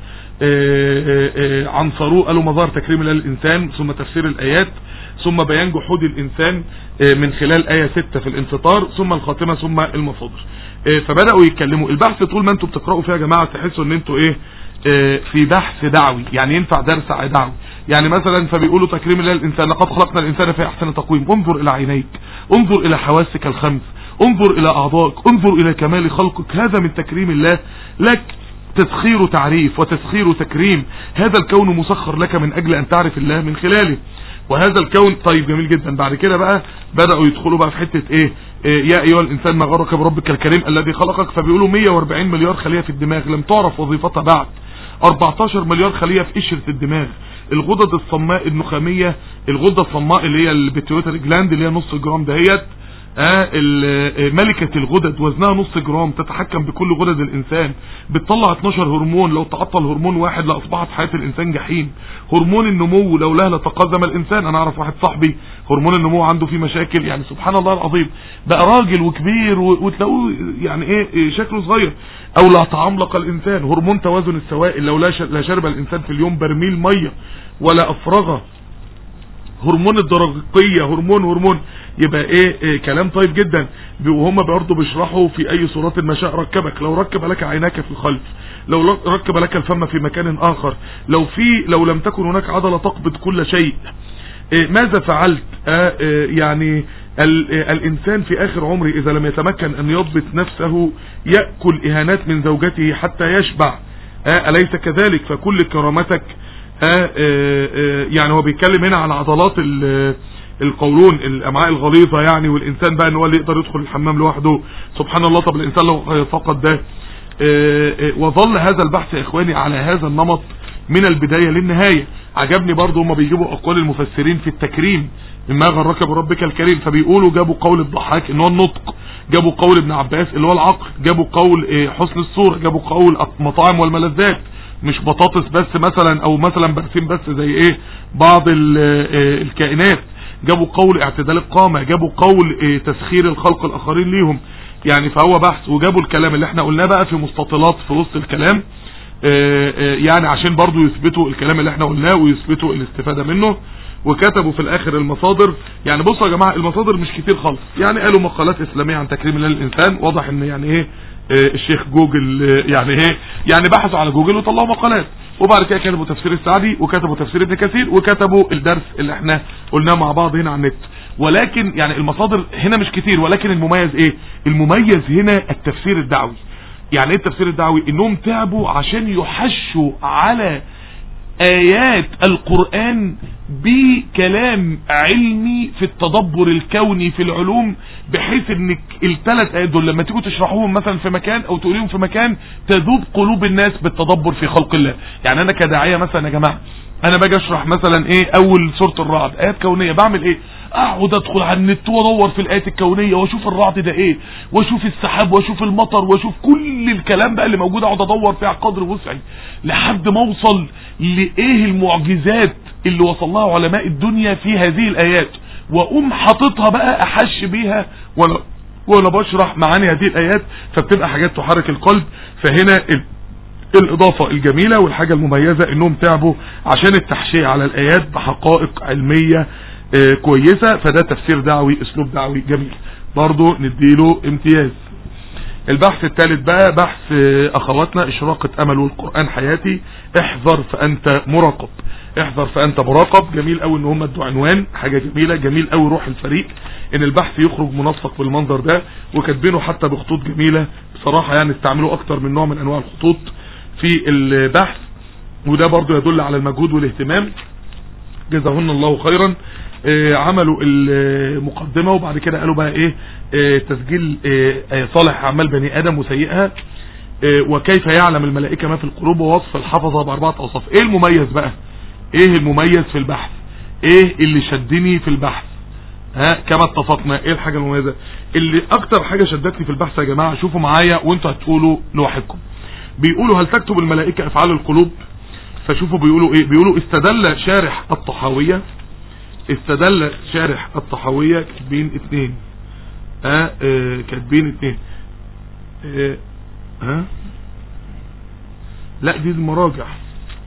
آه، آه، عنصروه قالوا مظاهر تكريم الله للإنسان ثم تفسير الآيات ثم بيان جحود الإنسان آه، من خلال آية 6 في الانفطار ثم الخاتمة ثم المصادر آه، فبدأوا يتكلموا البحث طول ما انتوا بتقرأوا فيها يا جماعة تحسوا ان انتوا ايه آه، في بحث دعوي يعني ينفع درس دعوي يعني مثلا فبيقولوا تكريم الله للإنسان لقد خلقنا الإنسان في أحسن تقويم انظر إلى عينيك انظر إلى حواسك الخمس انظر إلى أعضائك انظر إلى كمال خلقك هذا من تكريم الله لك تسخير تعريف وتسخير تكريم هذا الكون مسخر لك من أجل أن تعرف الله من خلاله وهذا الكون طيب جميل جدا بعد كده بقى بدأوا يدخلوا بقى في حتة ايه, إيه يا ايها الانسان ما غرك بربك الكريم الذي خلقك فبيقولوا 140 مليار خلية في الدماغ لم تعرف وظيفتها بعد 14 مليار خلية في قشرة الدماغ الغدد الصماء النخامية الغدة الصماء اللي هي البيتيوتري جلاند اللي هي نص جرام دهيت آه ال- آه، ملكة الغدد وزنها نص جرام تتحكم بكل غدد الإنسان بتطلع 12 هرمون لو تعطل هرمون واحد لأصبحت حياة الإنسان جحيم هرمون النمو لولاه لتقدم الإنسان أنا أعرف واحد صاحبي هرمون النمو عنده فيه مشاكل يعني سبحان الله العظيم بقى راجل وكبير و- وتلاقوه يعني إيه إيه شكله صغير أو لا تعملق الإنسان هرمون توازن السوائل لو لا ش- لا شرب الإنسان في اليوم برميل مية ولا أفرغه هرمون الدرقية هرمون هرمون يبقى ايه, إيه كلام طيب جدا ب- وهم برضه بيشرحوا في اي صورة ما شاء ركبك لو ركب لك عيناك في الخلف لو لك- ركب لك الفم في مكان اخر لو في لو لم تكن هناك عضلة تقبض كل شيء إيه ماذا فعلت آه آه يعني ال- آه الانسان في اخر عمره اذا لم يتمكن ان يضبط نفسه يأكل اهانات من زوجته حتى يشبع آه اليس كذلك فكل كرامتك آه آه آه يعني هو بيتكلم هنا عن عضلات ال- القولون الامعاء الغليظه يعني والانسان بقى ان هو اللي يقدر يدخل الحمام لوحده سبحان الله طب الانسان لو فقد ده آه، آه، وظل هذا البحث يا اخواني على هذا النمط من البداية للنهاية عجبني برضو هم بيجيبوا اقوال المفسرين في التكريم مما غرك بربك الكريم فبيقولوا جابوا قول الضحاك ان هو النطق جابوا قول ابن عباس اللي هو العقل جابوا قول آه، حسن الصورة جابوا قول المطاعم والملذات مش بطاطس بس مثلا او مثلا برسيم بس زي ايه بعض ال- آه، الكائنات جابوا قول اعتدال القامة جابوا قول آه، تسخير الخلق الاخرين ليهم يعني فهو بحث وجابوا الكلام اللي احنا قلناه بقى في مستطيلات في وسط الكلام آه، آه، يعني عشان برضو يثبتوا الكلام اللي احنا قلناه ويثبتوا الاستفادة منه وكتبوا في الاخر المصادر يعني بصوا يا جماعة المصادر مش كتير خالص يعني قالوا مقالات اسلامية عن تكريم الله للانسان واضح ان يعني ايه آه، الشيخ جوجل آه، يعني ايه يعني بحثوا على جوجل وطلعوا مقالات وبعد كده كتبوا تفسير السعدي وكتبوا تفسير ابن كثير وكتبوا الدرس اللي احنا قلناه مع بعض هنا على النت ولكن يعني المصادر هنا مش كتير ولكن المميز ايه المميز هنا التفسير الدعوي يعني ايه التفسير الدعوي انهم تعبوا عشان يحشوا على ايات القرآن بكلام علمي في التدبر الكوني في العلوم بحيث ان الثلاث ايات دول لما تيجوا تشرحوهم مثلا في مكان او تقوليهم في مكان تذوب قلوب الناس بالتدبر في خلق الله يعني انا كداعية مثلا يا جماعة انا باجي اشرح مثلا ايه اول سورة الرعد ايات كونية بعمل ايه اقعد ادخل على النت وادور في الايات الكونية واشوف الرعد ده ايه واشوف السحاب واشوف المطر واشوف كل الكلام بقى اللي موجود اقعد ادور فيه على قدر وسعي لحد ما اوصل لايه المعجزات اللي وصل لها علماء الدنيا في هذه الايات واقوم حاططها بقى احش بيها وانا وانا بشرح معاني هذه الايات فبتبقى حاجات تحرك القلب فهنا ال... الإضافة الجميلة والحاجة المميزة إنهم تعبوا عشان التحشية على الآيات بحقائق علمية آه، كويسة فده تفسير دعوي أسلوب دعوي جميل برضو نديله امتياز البحث الثالث بقى بحث آه، أخواتنا إشراقة أمل والقرآن حياتي احذر فأنت مراقب احذر فأنت مراقب جميل قوي إن هم ادوا عنوان حاجة جميلة جميل قوي روح الفريق إن البحث يخرج منسق بالمنظر ده وكاتبينه حتى بخطوط جميلة بصراحة يعني استعملوا أكتر من نوع من أنواع الخطوط في البحث وده برضو يدل على المجهود والاهتمام جزاهن الله خيرا آه، عملوا المقدمة وبعد كده قالوا بقى ايه آه، تسجيل آه، آه، صالح اعمال بني ادم وسيئها آه، وكيف يعلم الملائكة ما في القلوب ووصف الحفظة باربعة اوصاف ايه المميز بقى ايه المميز في البحث ايه اللي شدني في البحث ها كما اتفقنا ايه الحاجة المميزة اللي اكتر حاجة شدتني في البحث يا جماعة شوفوا معايا وانتوا هتقولوا لوحدكم بيقولوا هل تكتب الملائكة افعال القلوب فشوفوا بيقولوا ايه بيقولوا استدل شارح الطحاوية استدل شارح الطحاوية كاتبين اتنين اه اه كاتبين اتنين اه ها لا دي المراجع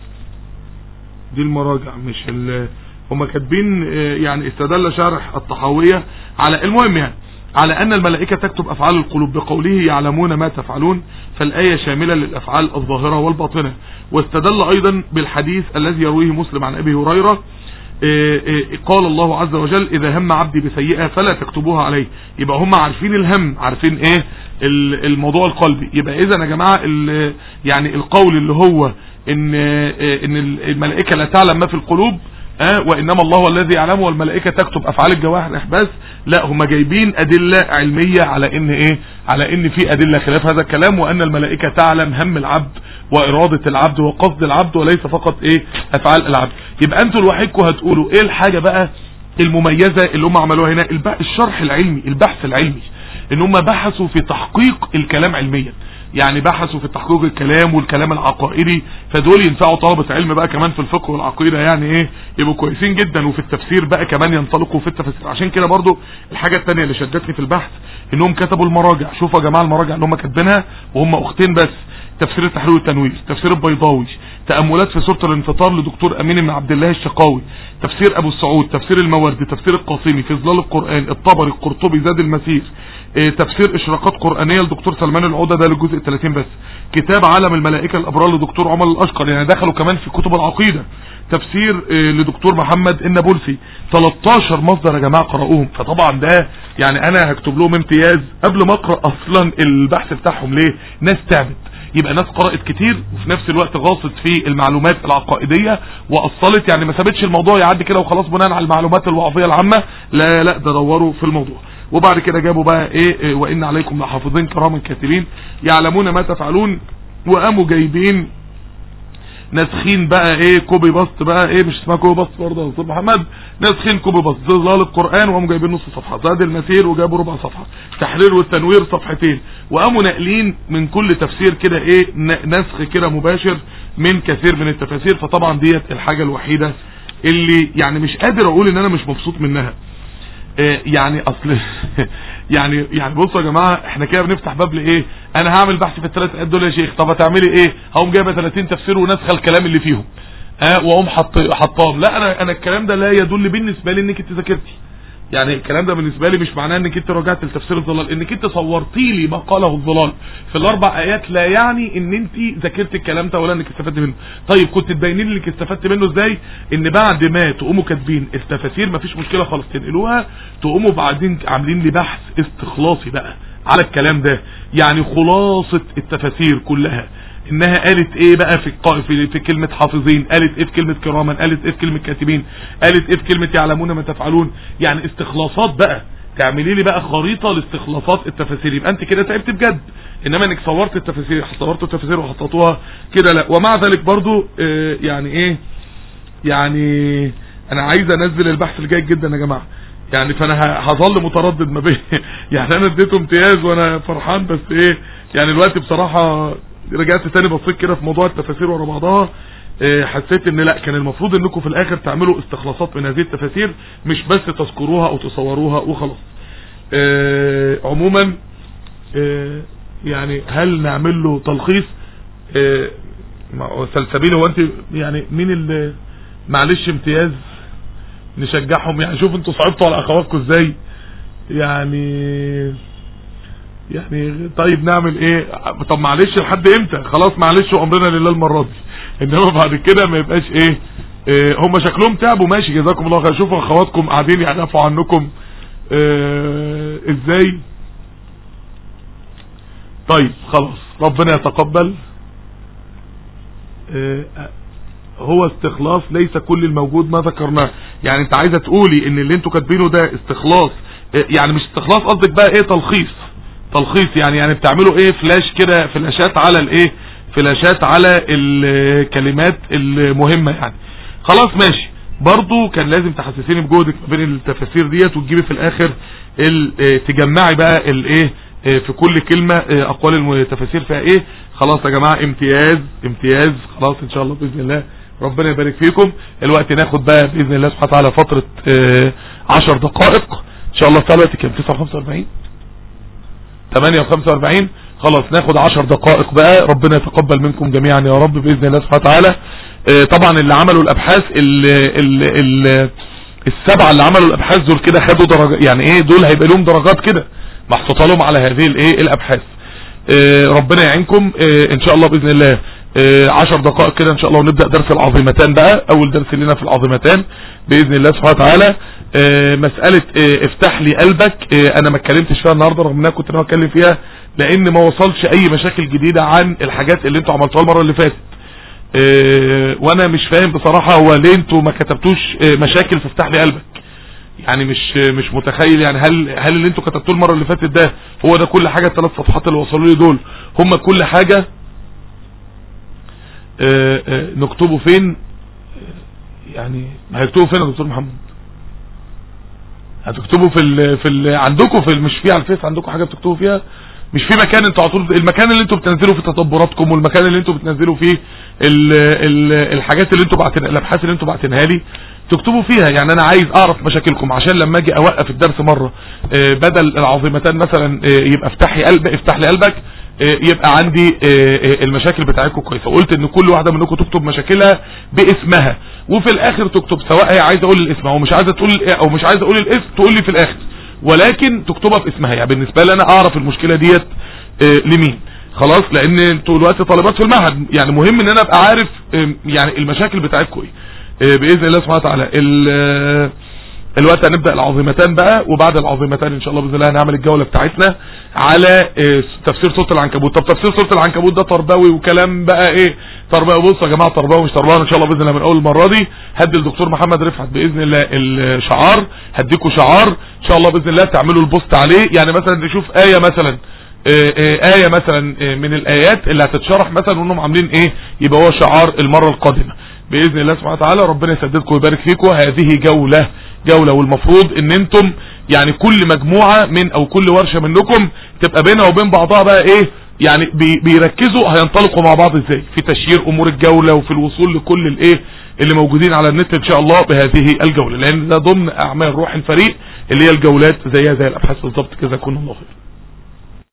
دي المراجع مش ال هم كاتبين آه، يعني استدل شارح الطحاوية على المهم يعني على أن الملائكة تكتب أفعال القلوب بقوله يعلمون ما تفعلون فالآية شاملة للأفعال الظاهرة والباطنة واستدل أيضا بالحديث الذي يرويه مسلم عن أبي هريرة إيه إيه قال الله عز وجل إذا هم عبدي بسيئة فلا تكتبوها عليه يبقى هم عارفين الهم عارفين إيه ال- الموضوع القلبي يبقى إذا يا جماعة ال- يعني القول اللي هو إن إيه إن الملائكة لا تعلم ما في القلوب آه وإنما الله هو الذي يعلم والملائكة تكتب أفعال الجوارح بس لا هم جايبين أدلة علمية على إن إيه على إن في أدلة خلاف هذا الكلام وأن الملائكة تعلم هم العبد وإرادة العبد وقصد العبد وليس فقط إيه أفعال العبد يبقى أنتوا لوحدكم هتقولوا إيه الحاجة بقى المميزة اللي هم عملوها هنا الب- الشرح العلمي البحث العلمي ان هم بحثوا في تحقيق الكلام علميا يعني بحثوا في تحقيق الكلام والكلام العقائدي فدول ينفعوا طلبة علم بقى كمان في الفقه والعقيدة يعني ايه يبقوا كويسين جدا وفي التفسير بقى كمان ينطلقوا في التفسير عشان كده برضو الحاجة التانية اللي شدتني في البحث انهم كتبوا المراجع شوفوا يا جماعة المراجع اللي هم كاتبينها وهم اختين بس تفسير التحرير والتنوير تفسير البيضاوي تأملات في سورة الانفطار لدكتور أمين بن عبد الله الشقاوي تفسير أبو السعود تفسير الموردي تفسير القاسمي في ظلال القرآن الطبري القرطبي زاد المسير اه تفسير إشراقات قرآنية لدكتور سلمان العودة ده للجزء 30 بس كتاب عالم الملائكة الأبرار لدكتور عمر الأشقر يعني دخلوا كمان في كتب العقيدة تفسير اه لدكتور محمد النابلسي 13 مصدر يا جماعة قرأوهم فطبعا ده يعني أنا هكتب لهم امتياز قبل ما أقرأ أصلا البحث بتاعهم ليه ناس تعبت يبقى ناس قرأت كتير وفي نفس الوقت غاصت في المعلومات العقائدية وأصلت يعني ما سابتش الموضوع يعدي كده وخلاص بناء على المعلومات الوعظية العامة لا لا ده دوروا في الموضوع وبعد كده جابوا بقى ايه, إيه وإن عليكم لحافظين كراما كاتبين يعلمون ما تفعلون وقاموا جايبين ناسخين بقى ايه كوبي باست بقى ايه مش اسمها كوبي باست برضه يا استاذ محمد ناسخين كوبي باست ظلال القران وقاموا جايبين نص صفحه زاد المسير وجابوا ربع صفحه تحرير والتنوير صفحتين وقاموا ناقلين من كل تفسير كده ايه ن- نسخ كده مباشر من كثير من التفاسير فطبعا ديت الحاجه الوحيده اللي يعني مش قادر اقول ان انا مش مبسوط منها آه، يعني اصل يعني يعني بصوا يا جماعه احنا كده بنفتح باب لايه انا هعمل بحث في الثلاث ايات دول يا شيخ طب هتعملي ايه هقوم جايبه 30 تفسير ونسخه الكلام اللي فيهم اه واقوم حط حطام لا انا انا الكلام ده لا يدل بالنسبه لي انك انت ذاكرتي يعني الكلام ده بالنسبه لي مش معناه انك انت رجعت لتفسير الظلال انك انت صورتي لي ما قاله الظلال في الاربع ايات لا يعني ان انت ذاكرت الكلام ده ولا انك استفدت منه طيب كنت تبيني لي انك استفدت منه ازاي ان بعد ما تقوموا كاتبين التفاسير مفيش مشكله خالص تنقلوها تقوموا بعدين عاملين لي بحث استخلاصي بقى على الكلام ده يعني خلاصه التفاسير كلها انها قالت ايه بقى في الق- في, في كلمة حافظين قالت ايه في كلمة كراما قالت ايه في كلمة كاتبين قالت ايه في كلمة يعلمون ما تفعلون يعني استخلاصات بقى تعملي لي بقى خريطة لاستخلاصات التفاسير يبقى انت كده تعبت بجد انما انك صورت التفاسير صورت التفاسير وحطيتوها كده لا ومع ذلك برضو اه يعني ايه يعني انا عايز انزل البحث الجيد جدا يا جماعة يعني فانا ه- هظل متردد ما بين يعني انا اديته امتياز وانا فرحان بس ايه يعني الوقت بصراحة رجعت تاني بصيت كده في موضوع التفاسير ورا بعضها إيه، حسيت ان لا كان المفروض انكم في الاخر تعملوا استخلاصات من هذه التفاسير مش بس تذكروها او تصوروها وخلاص إيه، عموما إيه، يعني هل نعمل له تلخيص إيه، ما هو سلسبيل هو انت يعني مين اللي معلش امتياز نشجعهم يعني شوف انتوا صعبتوا على اخواتكم ازاي يعني يعني طيب نعمل ايه طب معلش لحد امتى خلاص معلش وامرنا لله المره دي انما بعد كده ما يبقاش ايه, إيه هم شكلهم تعبوا ماشي جزاكم الله خير شوفوا اخواتكم قاعدين يعرفوا عنكم إيه ازاي طيب خلاص ربنا يتقبل إيه هو استخلاص ليس كل الموجود ما ذكرناه يعني انت عايزه تقولي ان اللي انتوا كاتبينه ده استخلاص إيه يعني مش استخلاص قصدك بقى ايه تلخيص تلخيص يعني يعني بتعملوا ايه فلاش كده فلاشات على الايه فلاشات على الكلمات المهمة يعني خلاص ماشي برضو كان لازم تحسسيني بجهدك ما بين التفاسير ديت وتجيبي في الاخر ال- اه تجمعي بقى الايه اه في كل كلمة اه اقوال التفاسير فيها ايه خلاص يا جماعة امتياز امتياز خلاص ان شاء الله باذن الله ربنا يبارك فيكم الوقت ناخد بقى باذن الله سبحانه وتعالى فترة اه عشر دقائق ان شاء الله تعالى الوقت كام 9 45 8 و45 خلاص ناخد 10 دقائق بقى ربنا يتقبل منكم جميعا يا رب باذن الله سبحانه وتعالى آه، طبعا اللي عملوا الابحاث ال ال ال السبعه اللي عملوا الابحاث دول كده خدوا درجات يعني ايه دول هيبقى لهم درجات كده محطوطه لهم على هذه الايه الابحاث آه، ربنا يعينكم آه، ان شاء الله باذن الله آه، عشر دقائق كده ان شاء الله ونبدا درس العظيمتان بقى اول درس لنا في العظيمتان باذن الله سبحانه وتعالى آه، مساله آه، افتح لي قلبك آه، انا ما اتكلمتش فيها النهارده رغم ان انا كنت ناوي اتكلم فيها لان ما وصلش اي مشاكل جديده عن الحاجات اللي انتوا عملتوها المره اللي فاتت آه، وانا مش فاهم بصراحه هو ليه انتوا ما كتبتوش آه، مشاكل في افتح لي قلبك يعني مش مش متخيل يعني هل هل اللي انتوا كتبتوه المره اللي فاتت ده هو ده كل حاجه الثلاث صفحات اللي وصلوا لي دول هم كل حاجه آه، آه، نكتبه فين آه، يعني هيكتبوا فين يا دكتور محمد هتكتبوا في ال في ال عندكم في ال- مش في على الفيس عندكم حاجه بتكتبوا فيها مش في مكان انتوا على طول المكان اللي انتوا بتنزلوا فيه تدبراتكم والمكان اللي انتوا بتنزلوا فيه ال ال الحاجات اللي انتوا بعتين الابحاث اللي انتوا بعتينها لي تكتبوا فيها يعني انا عايز اعرف مشاكلكم عشان لما اجي اوقف الدرس مره آه، بدل العظيمتان مثلا آه، يبقى افتح لي قلب افتح لي قلبك آه، يبقى عندي آه، آه، المشاكل بتاعتكم كويسه وقلت ان كل واحده منكم تكتب مشاكلها باسمها وفي الاخر تكتب سواء هي عايزه اقول الاسم او مش عايزه تقول او مش عايزه اقول الاسم تقول لي في الاخر ولكن تكتبها في اسمها يعني بالنسبه لي انا اعرف المشكله ديت آه، لمين خلاص لان انتوا دلوقتي طالبات في المعهد يعني مهم ان انا ابقى عارف آه، يعني المشاكل بتاعتكم ايه آه، باذن الله سبحانه وتعالى ال- آه، الوقت هنبدا العظيمتان بقى وبعد العظيمتان ان شاء الله باذن الله هنعمل الجوله بتاعتنا على آه، تفسير سوره العنكبوت طب تفسير سوره العنكبوت ده تربوي وكلام بقى ايه تربوي بصوا يا جماعه تربوي مش تربوي ان شاء الله باذن الله من اول المره دي هدي الدكتور محمد رفعت باذن الله الشعار هديكوا شعار ان شاء الله باذن الله تعملوا البوست عليه يعني مثلا نشوف ايه مثلا آه، آه، آية مثلا آه، من الآيات اللي هتتشرح مثلا وانهم عاملين ايه يبقى هو شعار المرة القادمة بإذن الله سبحانه وتعالى ربنا يسددكم ويبارك فيكم هذه جولة جولة والمفروض ان انتم يعني كل مجموعة من او كل ورشة منكم تبقى بينها وبين بعضها بقى ايه يعني بي- بيركزوا هينطلقوا مع بعض ازاي في تشيير امور الجولة وفي الوصول لكل الايه اللي موجودين على النت ان شاء الله بهذه الجولة لان ده ضمن اعمال روح الفريق اللي هي الجولات زيها زي الابحاث بالظبط كده كنا الله خير